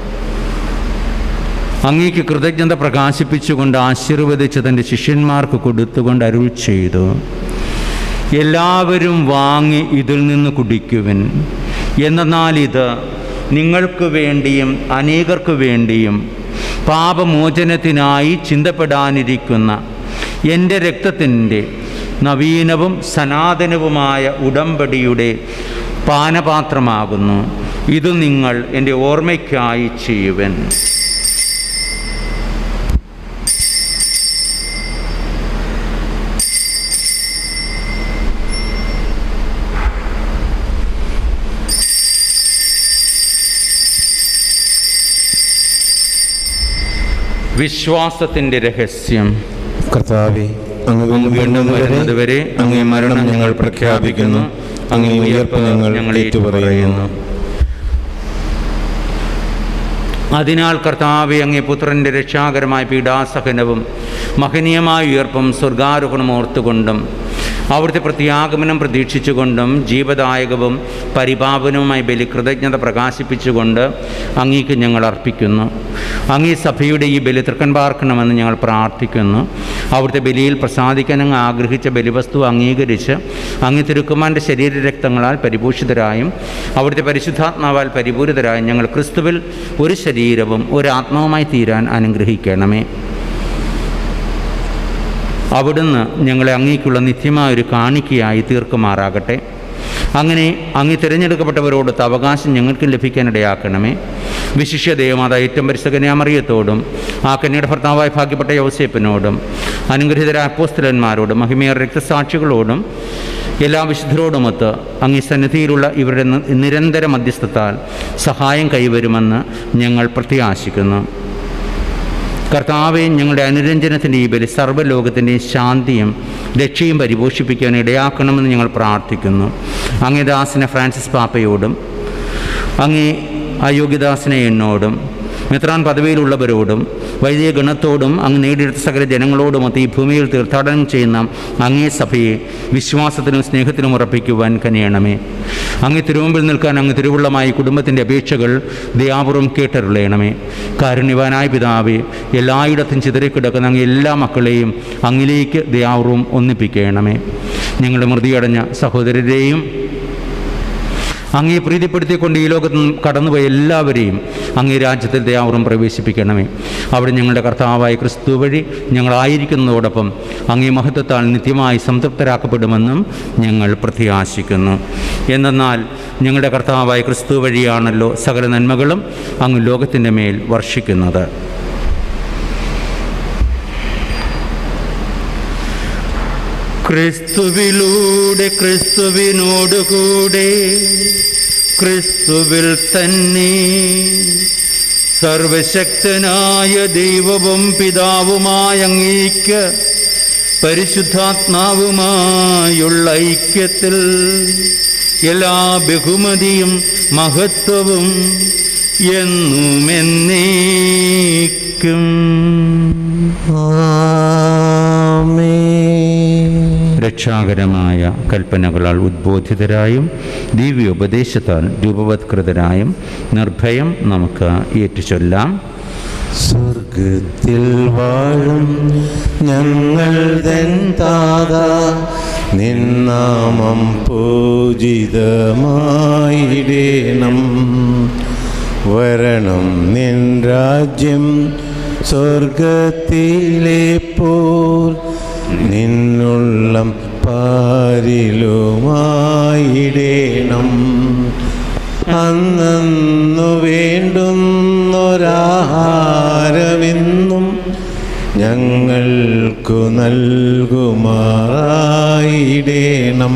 അങ്ങേക്ക് കൃതജ്ഞത പ്രകാശിപ്പിച്ചുകൊണ്ട് ആശീർവദിച്ച് തൻ്റെ ശിഷ്യന്മാർക്ക് കൊടുത്തുകൊണ്ട് അരുൾ ചെയ്തു എല്ലാവരും വാങ്ങി ഇതിൽ നിന്ന് കുടിക്കുവിൻ എന്നാൽ ഇത് നിങ്ങൾക്ക് വേണ്ടിയും അനേകർക്ക് വേണ്ടിയും പാപമോചനത്തിനായി ചിന്തപ്പെടാനിരിക്കുന്ന എൻ്റെ രക്തത്തിൻ്റെ നവീനവും സനാതനവുമായ ഉടമ്പടിയുടെ പാനപാത്രമാകുന്നു ഇത് നിങ്ങൾ എൻ്റെ ഓർമ്മയ്ക്കായി ചെയ്യുവൻ വിശ്വാസത്തിൻ്റെ രഹസ്യം കർത്താവെ അങ്ങ് അങ്ങ് വീണ്ടും വരുന്നത് വരെ അങ്ങേ മരണം ഞങ്ങൾ പ്രഖ്യാപിക്കുന്നു അങ്ങേ ഉയർപ്പ് ഞങ്ങൾ ഏറ്റുപറയുന്നു അതിനാൽ കർത്താവെ അങ്ങേ പുത്രൻ്റെ രക്ഷാകരമായ പീഡാസഹനവും മഹനീയമായ ഉയർപ്പും സ്വർഗാരോഹണം ഓർത്തുകൊണ്ടും അവിടുത്തെ പ്രത്യാഗമനം പ്രതീക്ഷിച്ചുകൊണ്ടും ജീവദായകവും പരിപാവനവുമായ ബലി കൃതജ്ഞത പ്രകാശിപ്പിച്ചുകൊണ്ട് അങ്ങേക്ക് ഞങ്ങൾ അർപ്പിക്കുന്നു അങ്ങേ സഭയുടെ ഈ ബലി തൃക്കൻ പാർക്കണമെന്ന് ഞങ്ങൾ പ്രാർത്ഥിക്കുന്നു അവിടുത്തെ ബലിയിൽ പ്രസാദിക്കാൻ അങ്ങ് ആഗ്രഹിച്ച ബലിവസ്തു അംഗീകരിച്ച് അങ്ങേ തിരുക്കുമാൻ്റെ ശരീരരക്തങ്ങളാൽ പരിഭൂഷിതരായും അവിടുത്തെ പരിശുദ്ധാത്മാവാൽ പരിപൂരിതരായും ഞങ്ങൾ ക്രിസ്തുവിൽ ഒരു ശരീരവും ഒരു ആത്മാവുമായി തീരാൻ അനുഗ്രഹിക്കണമേ അവിടുന്ന് ഞങ്ങളെ അങ്ങേക്കുള്ള നിത്യമായ ഒരു കാണിക്കയായി തീർക്കുമാറാകട്ടെ അങ്ങനെ അങ്ങ് തിരഞ്ഞെടുക്കപ്പെട്ടവരോടൊത്ത് അവകാശം ഞങ്ങൾക്ക് ലഭിക്കാനിടയാക്കണമേ വിശിഷ്യ ദേവമാത ഏറ്റവും പരിസകന്യാമറിയത്തോടും ആ കന്യയുടെ ഭർത്താവായി ഭാഗ്യപ്പെട്ട യോസേപ്പിനോടും അനുഗ്രഹിതരായ അപ്പോസ്തലന്മാരോടും മഹിമേർ രക്തസാക്ഷികളോടും എല്ലാ വിശുദ്ധരോടുമൊത്ത് അങ്ങ് ഈ സന്നിധിയിലുള്ള ഇവരുടെ നി- നിരന്തര മധ്യസ്ഥത്താൽ സഹായം കൈവരുമെന്ന് ഞങ്ങൾ പ്രത്യാശിക്കുന്നു കർത്താവെ ഞങ്ങളുടെ അനുരഞ്ജനത്തിൻ്റെ ഈ ബലി സർവ്വലോകത്തിൻ്റെയും ശാന്തിയും രക്ഷയും പരിപോഷിപ്പിക്കാൻ ഇടയാക്കണമെന്ന് ഞങ്ങൾ പ്രാർത്ഥിക്കുന്നു അങ്ങേ ദാസനെ ഫ്രാൻസിസ് പാപ്പയോടും അങ്ങേ അയോഗ്യദാസനെ എന്നോടും മെത്രാൻ പദവിയിലുള്ളവരോടും വൈദിക ഗണത്തോടും അങ്ങ് നേടിയെടുത്ത സകല ജനങ്ങളോടുമൊത്ത് ഈ ഭൂമിയിൽ തീർത്ഥാടനം ചെയ്യുന്ന അങ്ങേ സഭയെ വിശ്വാസത്തിനും സ്നേഹത്തിനും ഉറപ്പിക്കുവാൻ കനിയണമേ അങ്ങ് തിരുമുമ്പിൽ നിൽക്കാൻ അങ്ങ് തിരുവുള്ളമായി കുടുംബത്തിൻ്റെ അപേക്ഷകൾ ദയാപൂർവം കേട്ടരുളയണമേ കാരുണ്യവാനായ പിതാവേ എല്ലായിടത്തും ചിതറിക്കിടക്കുന്ന അങ്ങ് എല്ലാ മക്കളെയും അങ്ങിലേക്ക് ദയാപൂർവം ഒന്നിപ്പിക്കണമേ ഞങ്ങളുടെ മൃതിയടഞ്ഞ സഹോദരരെയും അങ്ങേ പ്രീതിപ്പെടുത്തിക്കൊണ്ട് ഈ ലോകത്ത് നിന്നും കടന്നുപോയ എല്ലാവരെയും അങ്ങേ രാജ്യത്തിൽ ദയാവറും പ്രവേശിപ്പിക്കണമേ അവിടെ ഞങ്ങളുടെ കർത്താവായ ക്രിസ്തു വഴി ഞങ്ങളായിരിക്കുന്നതോടൊപ്പം അങ്ങേ മഹത്വത്താൽ നിത്യമായി സംതൃപ്തരാക്കപ്പെടുമെന്നും ഞങ്ങൾ പ്രത്യാശിക്കുന്നു എന്തെന്നാൽ ഞങ്ങളുടെ കർത്താവായ ക്രിസ്തു വഴിയാണല്ലോ സകല നന്മകളും അങ്ങ് ലോകത്തിൻ്റെ മേൽ വർഷിക്കുന്നത് ക്രിസ്തുവിലൂടെ ക്രിസ്തുവിനോടുകൂടെ ക്രിസ്തുവിൽ തന്നെ സർവശക്തനായ ദൈവവും പിതാവുമായ അങ്ങേക്ക് പരിശുദ്ധാത്മാവുമായുള്ള ഐക്യത്തിൽ എല്ലാ ബഹുമതിയും മഹത്വവും എന്നും എന്നേക്കും രക്ഷാകരമായ കൽപ്പനകളാൽ ഉദ്ബോധിതരായും ദിവ്യോപദേശത്താൽ രൂപവത്കൃതരായും നിർഭയം നമുക്ക് ഏറ്റുചൊല്ലാം സ്വർഗത്തിൽ വാഴും ഞങ്ങൾ തൻ താത നിന്നാമം പൂജിതമായിടേണം വരണം നിൻ രാജ്യം സ്വർഗത്തിലെ പോൽ നിന്നുള്ളം പാരിലുമായിടേണം അന്നു വേണ്ടുന്നൊരാഹാരമെന്നും ഞങ്ങൾക്കു നൽകുമാറായിടേണം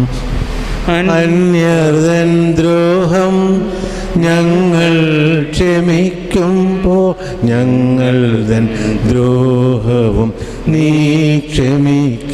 അന്യർതൻ ദ്രോഹം ഞങ്ങൾ ക്ഷമിക്കുമ്പോൾ ഞങ്ങൾ തൻ ദ്രോഹവും നീ ക്ഷമിക്ക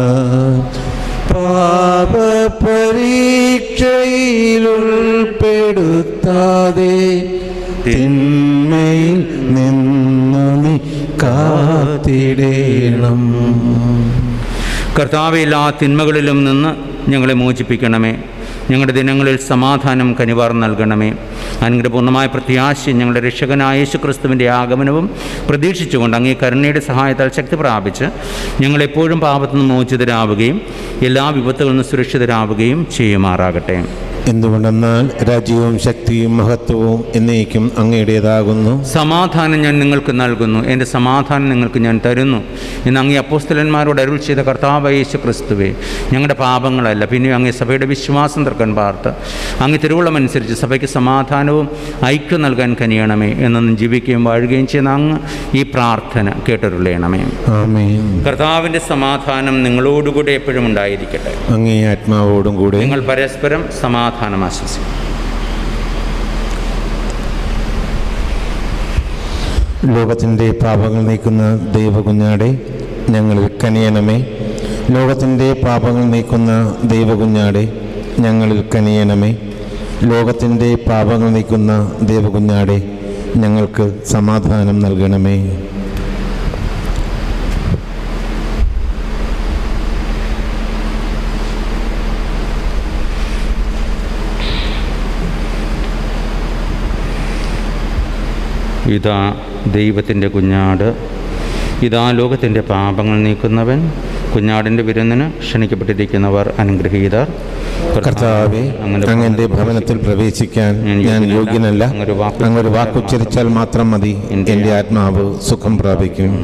പാപപരീക്ഷയിലുൾപ്പെടുത്താതെ തിന്മയിൽ നിന്നു നീ കാത്തിടേണം കർത്താവ് എല്ലാ തിന്മകളിലും നിന്ന് ഞങ്ങളെ മോചിപ്പിക്കണമേ ഞങ്ങളുടെ ദിനങ്ങളിൽ സമാധാനം കനിവാർ നൽകണമേ അനുഗ്രഹപൂർണ്ണമായ പ്രത്യാശ ഞങ്ങളുടെ രക്ഷകനായ യേശു ക്രിസ്തുവിൻ്റെ ആഗമനവും പ്രതീക്ഷിച്ചുകൊണ്ട് അങ്ങേ കരുണയുടെ സഹായത്താൽ ശക്തി പ്രാപിച്ച് ഞങ്ങളെപ്പോഴും പാപത്തു നിന്ന് മോചിതരാവുകയും എല്ലാ വിപത്തുകളിൽ നിന്ന് സുരക്ഷിതരാവുകയും ചെയ്യുമാറാകട്ടെ എന്തുകൊണ്ടെന്നാൽ രാജ്യവും ശക്തിയും മഹത്വവും എന്നേക്കും അങ്ങയുടേതാകുന്നു സമാധാനം ഞാൻ നിങ്ങൾക്ക് നൽകുന്നു എൻ്റെ സമാധാനം നിങ്ങൾക്ക് ഞാൻ തരുന്നു എന്ന് അങ്ങേ അപ്പോസ്തലന്മാരോട് അരുൾ ചെയ്ത കർത്താവ് യേശു ക്രിസ്തുവേ ഞങ്ങളുടെ പാപങ്ങളല്ല പിന്നെ അങ്ങേ സഭയുടെ വിശ്വാസം തർക്കൻ പാർത്ത് അങ്ങ് തിരുവുള്ളമനുസരിച്ച് സഭയ്ക്ക് സമാധാനവും ഐക്യം നൽകാൻ കനിയണമേ എന്നും ജീവിക്കുകയും വാഴുകയും ചെയ്യുന്ന അങ്ങ് ഈ പ്രാർത്ഥന കേട്ടരുളയണമേ ആമേൻ കർത്താവിൻ്റെ സമാധാനം നിങ്ങളോടുകൂടെ എപ്പോഴും ഉണ്ടായിരിക്കട്ടെ അങ്ങേ ആത്മാവോടും കൂടെ നിങ്ങൾ പരസ്പരം സമാധാനം ആശംസിക്കും ലോകത്തിൻ്റെ പാപങ്ങൾ നീക്കുന്ന ദൈവകുഞ്ഞാടെ ഞങ്ങളിൽ കനിയണമേ ലോകത്തിൻ്റെ പാപങ്ങൾ നീക്കുന്ന ദൈവകുഞ്ഞാടെ ഞങ്ങളിൽ കനിയണമേ ലോകത്തിൻ്റെ പാപങ്ങൾ നീക്കുന്ന ദൈവകുഞ്ഞാടെ ഞങ്ങൾക്ക് സമാധാനം നൽകണമേ ഇതാ ദൈവത്തിൻ്റെ കുഞ്ഞാട് ഇതാ ലോകത്തിൻ്റെ പാപങ്ങൾ നീക്കുന്നവൻ കുഞ്ഞാടിൻ്റെ വിരുന്നിന് ക്ഷണിക്കപ്പെട്ടിരിക്കുന്നവർ അനുഗ്രഹീതർ കർത്താവെ അങ്ങന്റെ ഭവനത്തിൽ പ്രവേശിക്കാൻ ഞാൻ യോഗ്യനല്ല അങ്ങൊരു വാക്കുച്ചരിച്ചാൽ മാത്രം മതി എൻ്റെ ആത്മാവ് സുഖം പ്രാപിക്കും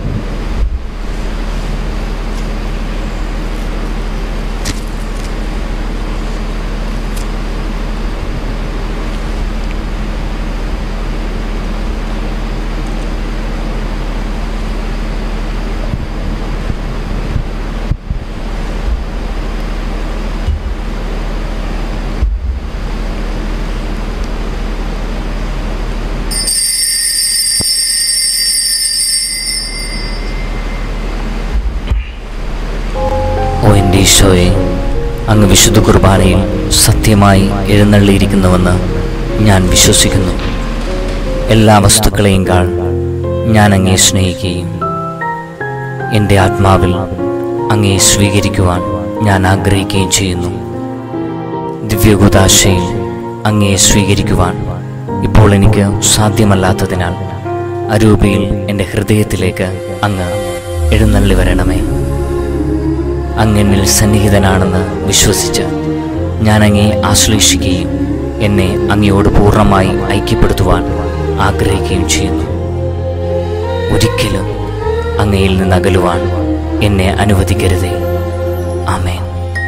ഓ എൻ്റെ ഈശോയെ അങ്ങ് വിശുദ്ധ കുർബാനയിൽ സത്യമായി എഴുന്നള്ളിയിരിക്കുന്നുവെന്ന് ഞാൻ വിശ്വസിക്കുന്നു എല്ലാ വസ്തുക്കളെയും കാൾ ഞാൻ അങ്ങേ സ്നേഹിക്കുകയും എൻ്റെ ആത്മാവിൽ അങ്ങേ സ്വീകരിക്കുവാൻ ഞാൻ ആഗ്രഹിക്കുകയും ചെയ്യുന്നു ദിവ്യകുദാശയിൽ അങ്ങേ സ്വീകരിക്കുവാൻ ഇപ്പോൾ എനിക്ക് സാധ്യമല്ലാത്തതിനാൽ അരൂപയിൽ എൻ്റെ ഹൃദയത്തിലേക്ക് അങ്ങ് എഴുന്നള്ളി വരണമേ അങ്ങനിൽ സന്നിഹിതനാണെന്ന് വിശ്വസിച്ച് ഞാൻ അങ്ങേ ആശ്ലേഷിക്കുകയും എന്നെ അങ്ങയോട് പൂർണ്ണമായി ഐക്യപ്പെടുത്തുവാൻ ആഗ്രഹിക്കുകയും ചെയ്യുന്നു ഒരിക്കലും അങ്ങയിൽ നിന്ന് അകലുവാൻ എന്നെ അനുവദിക്കരുതേ ആമേൻ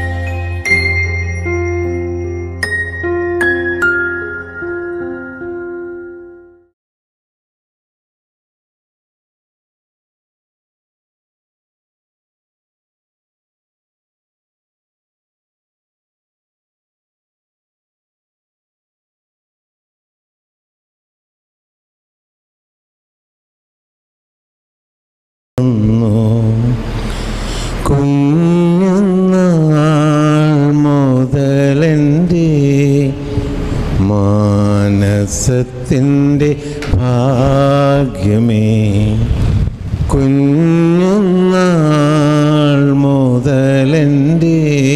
കുഞ്ഞുനാൾ മുതലെൻ്റെ മാനസത്തിൻ്റെ ഭാഗ്യമേ കുഞ്ഞുനാൾ മുതലെൻ്റെ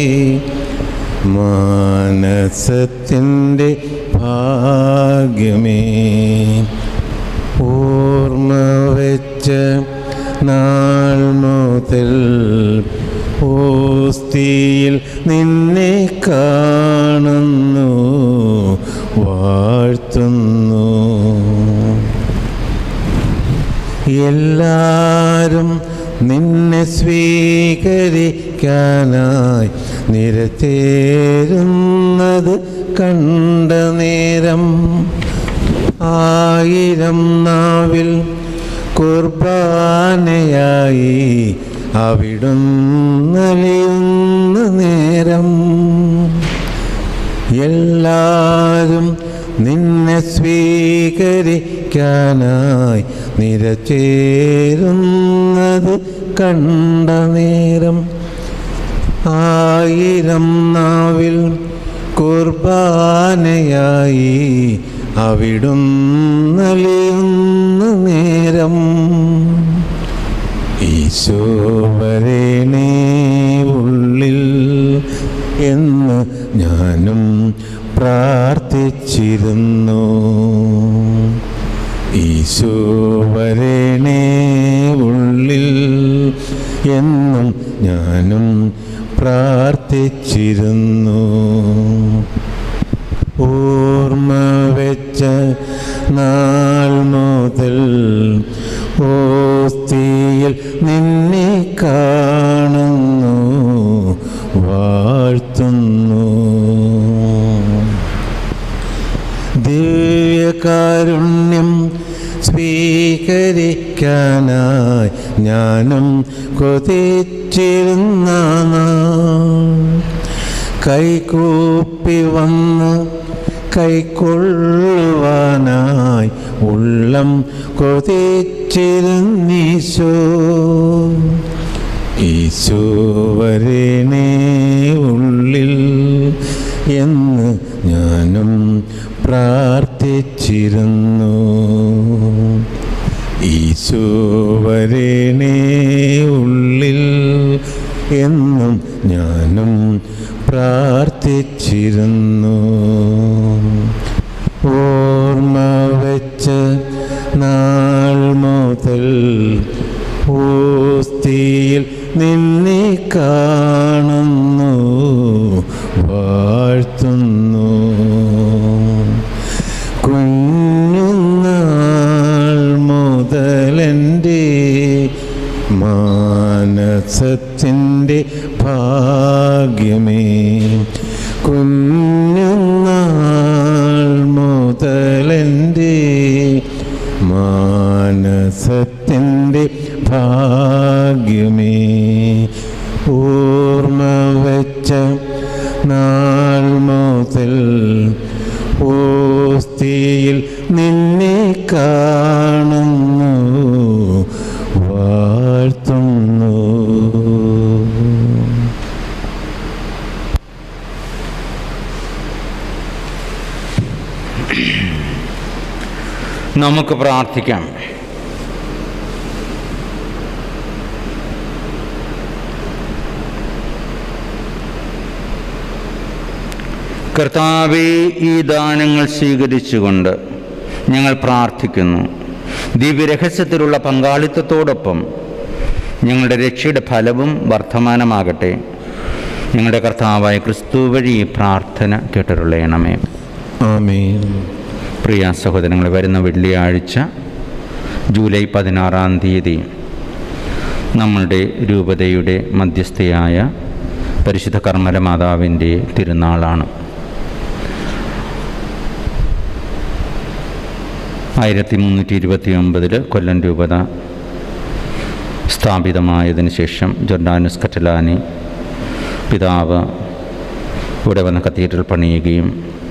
മാനസത്തിൻ്റെ ഭാഗ്യമേ ഓർമ്മ വെച്ച നാൾ മുതൽ ഓസ്തിയിൽ നിന്നെ കാണുന്നു വാഴ്ത്തുന്നു എല്ലാരും നിന്നെ സ്വീകരിക്കാനായി നിരത്തേരുന്നത് കണ്ട നേരം ആയിരം നാവിൽ കുർബാനയായി അവിടുന്നലിയുന്ന നേരം എല്ലാരും നിന്നെ സ്വീകരിക്കാനായി നിരചേരുന്നത് കണ്ട നേരം ആയിരം നാവിൽ കുർബാനയായി അവിടുന്നലിയുന്ന നേരം ഈശോവരേണേ ഉള്ളിൽ എന്ന് ഞാനും പ്രാർത്ഥിച്ചിരുന്നു ഈശോവരേണേ ഉള്ളിൽ എന്നും ഞാനും പ്രാർത്ഥിച്ചിരുന്നു ഓർമ്മ വെച്ച നാൾ മുതൽ ഓസ്തിയിൽ നിന്നെ കാണുന്നു വാഴ്ത്തുന്നു ദിവ്യകാരുണ്യം സ്വീകരിക്കാനായി ഞാനും കൊതിച്ചിരുന്ന നാൾ കൈകൂപ്പി വന്ന് കൈക്കൊള്ളുവാനായി ഉള്ളം കൊതിച്ചിരുന്നീശോ ഈശോ വരേണേ ഉള്ളിൽ എന്ന് ഞാനും പ്രാർത്ഥിച്ചിരുന്നു പ്രാർത്ഥിച്ചിരുന്നു ഈശോ വരണേ ഉള്ളിൽ എന്നും ഞാനും പ്രാർത്ഥിച്ചിരുന്നു ഓർമ്മ വെച്ച് നാൾ മുതൽ ഓസ്തിയിൽ നിന്നെ കാണുന്നു വാഴ്ത്തുന്നു കുഞ്ഞുനാൾ മുതലെൻ്റെ മാനസത്തിൻ്റെ ഭാഗ്യമേ കുഞ്ഞുനാൾ മുതലെൻ്റെ മാനസത്തിൻ്റെ ഭാഗ്യമേ ഓർമ്മ വെച്ച നാൾ മുതൽ ഓസ്തിയിൽ നിന്നെ കാണുന്നു വാഴ്ത്തുന്നു നമുക്ക് പ്രാർത്ഥിക്കാം കർത്താവെ ഈ ദാനങ്ങൾ സ്വീകരിച്ചുകൊണ്ട് ഞങ്ങൾ പ്രാർത്ഥിക്കുന്നു ദിവ്യരഹസ്യത്തിലുള്ള പങ്കാളിത്തത്തോടൊപ്പം ഞങ്ങളുടെ രക്ഷയുടെ ഫലവും വർദ്ധമാനമാകട്ടെ ഞങ്ങളുടെ കർത്താവായ ക്രിസ്തു വഴി ഈ പ്രാർത്ഥന കേട്ടിട്ടുള്ളണമേ ആമേൻ പ്രിയ സഹോദരങ്ങൾ വരുന്ന വെള്ളിയാഴ്ച ജൂലൈ പതിനാറാം തീയതി നമ്മളുടെ രൂപതയുടെ മധ്യസ്ഥയായ പരിശുദ്ധ കർമ്മല മാതാവിൻ്റെ തിരുനാളാണ് ആയിരത്തി മുന്നൂറ്റി ഇരുപത്തി ഒമ്പതിൽ കൊല്ലം രൂപത സ്ഥാപിതമായതിനു ശേഷം ജോർഡാനുസ് കറ്റലാനി പിതാവ് ഇവിടെ വന്ന കത്തീഡ്രൽ പണിയുകയും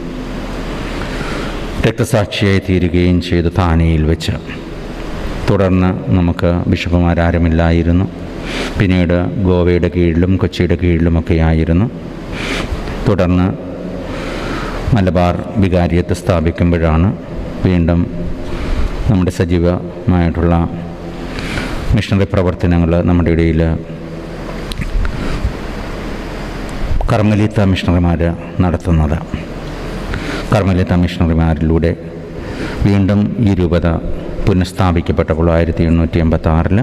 രക്തസാക്ഷിയായി തീരുകയും ചെയ്തു താനയിൽ വെച്ച് തുടർന്ന് നമുക്ക് ബിഷപ്പുമാരാരുമില്ലായിരുന്നു പിന്നീട് ഗോവയുടെ കീഴിലും കൊച്ചിയുടെ കീഴിലുമൊക്കെ ആയിരുന്നു തുടർന്ന് മലബാർ വികാരിയത്ത് സ്ഥാപിക്കുമ്പോഴാണ് വീണ്ടും നമ്മുടെ സജീവമായിട്ടുള്ള മിഷണറി പ്രവർത്തനങ്ങൾ നമ്മുടെ ഇടയിൽ കർമ്മലീത്ത മിഷണറിമാർ നടത്തുന്നത് കർമ്മലീത്ത മിഷണറിമാരിലൂടെ വീണ്ടും ഈ രൂപത പുനഃസ്ഥാപിക്കപ്പെട്ടപ്പോൾ ആയിരത്തി എണ്ണൂറ്റി എൺപത്തി ആറിൽ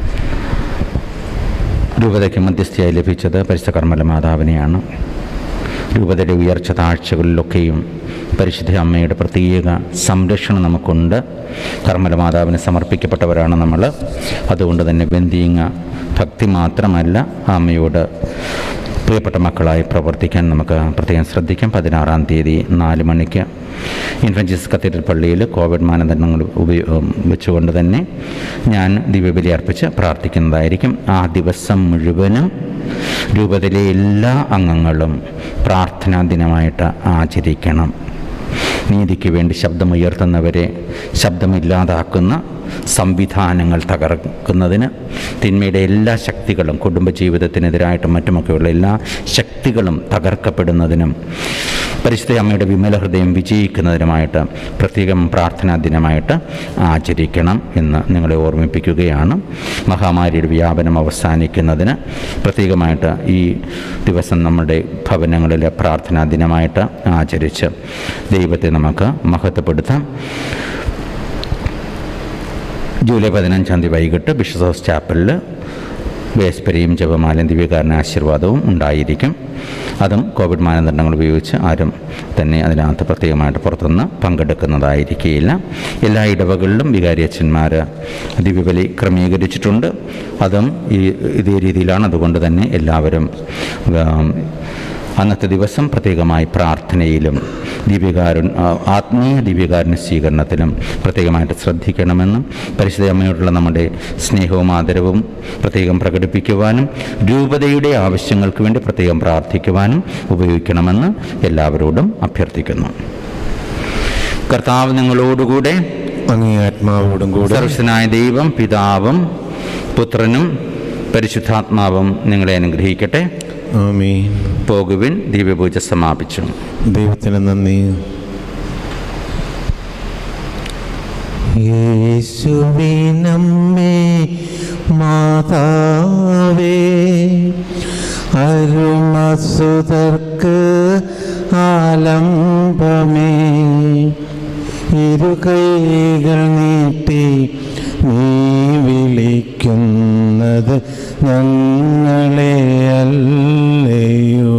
രൂപതയ്ക്ക് മധ്യസ്ഥയായി ലഭിച്ചത് പരിശുദ്ധ കർമ്മല മാതാവിനെയാണ് രൂപതയുടെ ഉയർച്ച താഴ്ചകളിലൊക്കെയും പരിശുദ്ധ അമ്മയുടെ പ്രത്യേക സംരക്ഷണം നമുക്കുണ്ട് കർമ്മല മാതാവിന് സമർപ്പിക്കപ്പെട്ടവരാണ് നമ്മൾ അതുകൊണ്ട് തന്നെ ബന്ധിങ്ങ ഭക്തി മാത്രമല്ല ആ അമ്മയോട് പ്രിയപ്പെട്ട മക്കളായി പ്രവർത്തിക്കാൻ നമുക്ക് പ്രത്യേകം ശ്രദ്ധിക്കാം പതിനാറാം തീയതി നാല് മണിക്ക് ഇൻഫൻറ്റ് ജീസസ് കത്തീഡ്രൽ പള്ളിയിൽ കോവിഡ് മാനദണ്ഡങ്ങൾ ഉപയോ വെച്ചുകൊണ്ട് തന്നെ ഞാൻ ദിവ്യബലി അർപ്പിച്ച് പ്രാർത്ഥിക്കുന്നതായിരിക്കും ആ ദിവസം മുഴുവനും രൂപതയിലെ എല്ലാ അംഗങ്ങളും പ്രാർത്ഥനാ ദിനമായിട്ട് ആചരിക്കണം നീതിക്ക് വേണ്ടി ശബ്ദമുയർത്തുന്നവരെ ശബ്ദമില്ലാതാക്കുന്ന സംവിധാനങ്ങൾ തകർക്കുന്നതിന് തിന്മയുടെ എല്ലാ ശക്തികളും കുടുംബജീവിതത്തിനെതിരായിട്ടും മറ്റുമൊക്കെയുള്ള എല്ലാ ശക്തികളും തകർക്കപ്പെടുന്നതിനും പരിശുദ്ധ അമ്മയുടെ വിമല ഹൃദയം വിജയിക്കുന്നതിനുമായിട്ട് പ്രത്യേകം പ്രാർത്ഥനാ ദിനമായിട്ട് ആചരിക്കണം എന്ന് നിങ്ങളെ ഓർമ്മിപ്പിക്കുകയാണ് മഹാമാരിയുടെ വ്യാപനം അവസാനിക്കുന്നതിന് പ്രത്യേകമായിട്ട് ഈ ദിവസം നമ്മുടെ ഭവനങ്ങളിലെ പ്രാർത്ഥനാ ദിനമായിട്ട് ആചരിച്ച് ദൈവത്തെ നമുക്ക് മഹത്വപ്പെടുത്താം ജൂലൈ പതിനഞ്ചാം തീയതി വൈകിട്ട് ബിഷപ്പ് ഹൗസ് ചാപ്പലിൽ വേസ്പരിയും ജപമാലയും ദിവ്യകാരന ആശീർവാദവും ഉണ്ടായിരിക്കും അതും കോവിഡ് മാനദണ്ഡങ്ങൾ ഉപയോഗിച്ച് ആരും തന്നെ അതിനകത്ത് പ്രത്യേകമായിട്ട് പുറത്തുനിന്ന് പങ്കെടുക്കുന്നതായിരിക്കുകയില്ല എല്ലാ ഇടവകളിലും വികാരിയച്ഛന്മാർ ദിവ്യബലി ക്രമീകരിച്ചിട്ടുണ്ട് അതും ഈ ഇതേ രീതിയിലാണ് അതുകൊണ്ട് തന്നെ എല്ലാവരും ആം, അന്നത്തെ ദിവസം പ്രത്യേകമായി പ്രാർത്ഥനയിലും ദിവ്യകാരു ആത്മീയ ദിവ്യകാരുണ്യ സ്വീകരണത്തിലും പ്രത്യേകമായിട്ട് ശ്രദ്ധിക്കണമെന്നും പരിശുദ്ധ അമ്മയോടുള്ള നമ്മുടെ സ്നേഹവും ആദരവും പ്രത്യേകം പ്രകടിപ്പിക്കുവാനും രൂപതയുടെ ആവശ്യങ്ങൾക്ക് വേണ്ടി പ്രത്യേകം പ്രാർത്ഥിക്കുവാനും ഉപയോഗിക്കണമെന്ന് എല്ലാവരോടും അഭ്യർത്ഥിക്കുന്നു കർത്താവ് നിങ്ങളോടുകൂടെ അങ്ങേ ആത്മാവോടും കൂടെ സർവസ്വനായ ദൈവം പിതാവും പുത്രനും പരിശുദ്ധാത്മാവും നിങ്ങളെ അനുഗ്രഹിക്കട്ടെ ആമീൻ പോകുവിൻ ദിവ്യപൂജ സമാപിച്ചു ദൈവത്തിന് നന്ദി യേശുവിനമ്മേ മാതാവേ അരുമസുതർക്ക് ആലംബമേ ഇരുകൈകൾ നീട്ടി നീ വിളിക്കുന്നത് ഞങ്ങളെ അല്ലയോ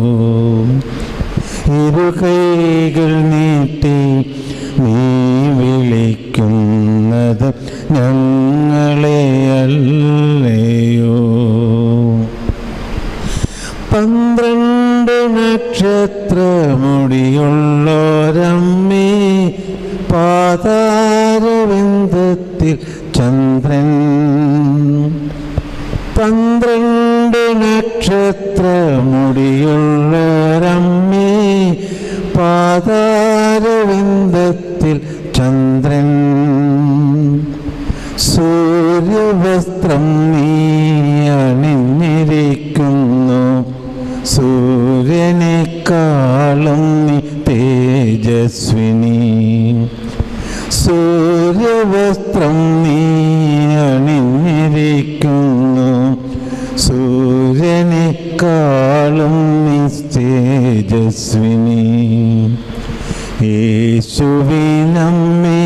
ഇരുകൈകൾ നീട്ടി നീ വിളിക്കുന്നത് ഞങ്ങളെ അല്ലയോ പന്ത്രണ്ട് നക്ഷത്രമുടിയുള്ളോരമ്മേ പാതാരവിന്ദത്തിൽ ചന്ദ്രൻ പന്ത്രണ്ട് നക്ഷത്രമുടിയുള്ളോരമ്മേ പാതാരവിന്ദത്തിൽ ചന്ദ്രൻ സൂര്യവസ്ത്രം നീ അണിഞ്ഞിരിക്കുന്നു സൂര്യനേക്കാളും നീ തേജസ്വിനി സൂര്യവസ്ത്രം നീ അണിഞ്ഞിരിക്കുന്നു സൂര്യനേക്കാളും നീ തേജസ്വിനി യേശുവിനമ്മേ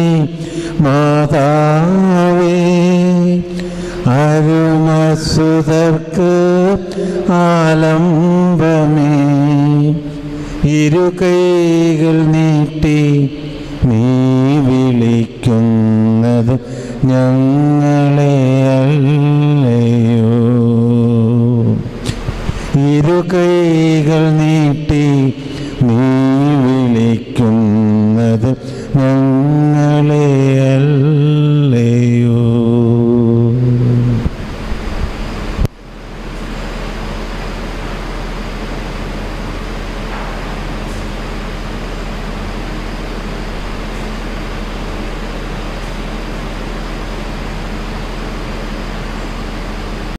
മാതാവേ അരുമസുതർക്ക് ആലംബമേ ഇരുകൈകൾ നീട്ടി നീ വിളിക്കുന്നത് ഞങ്ങളെ അല്ലയോ ഇരുകൈകൾ നീട്ടി നീ വിളിക്കുന്നത് ഞങ്ങൾ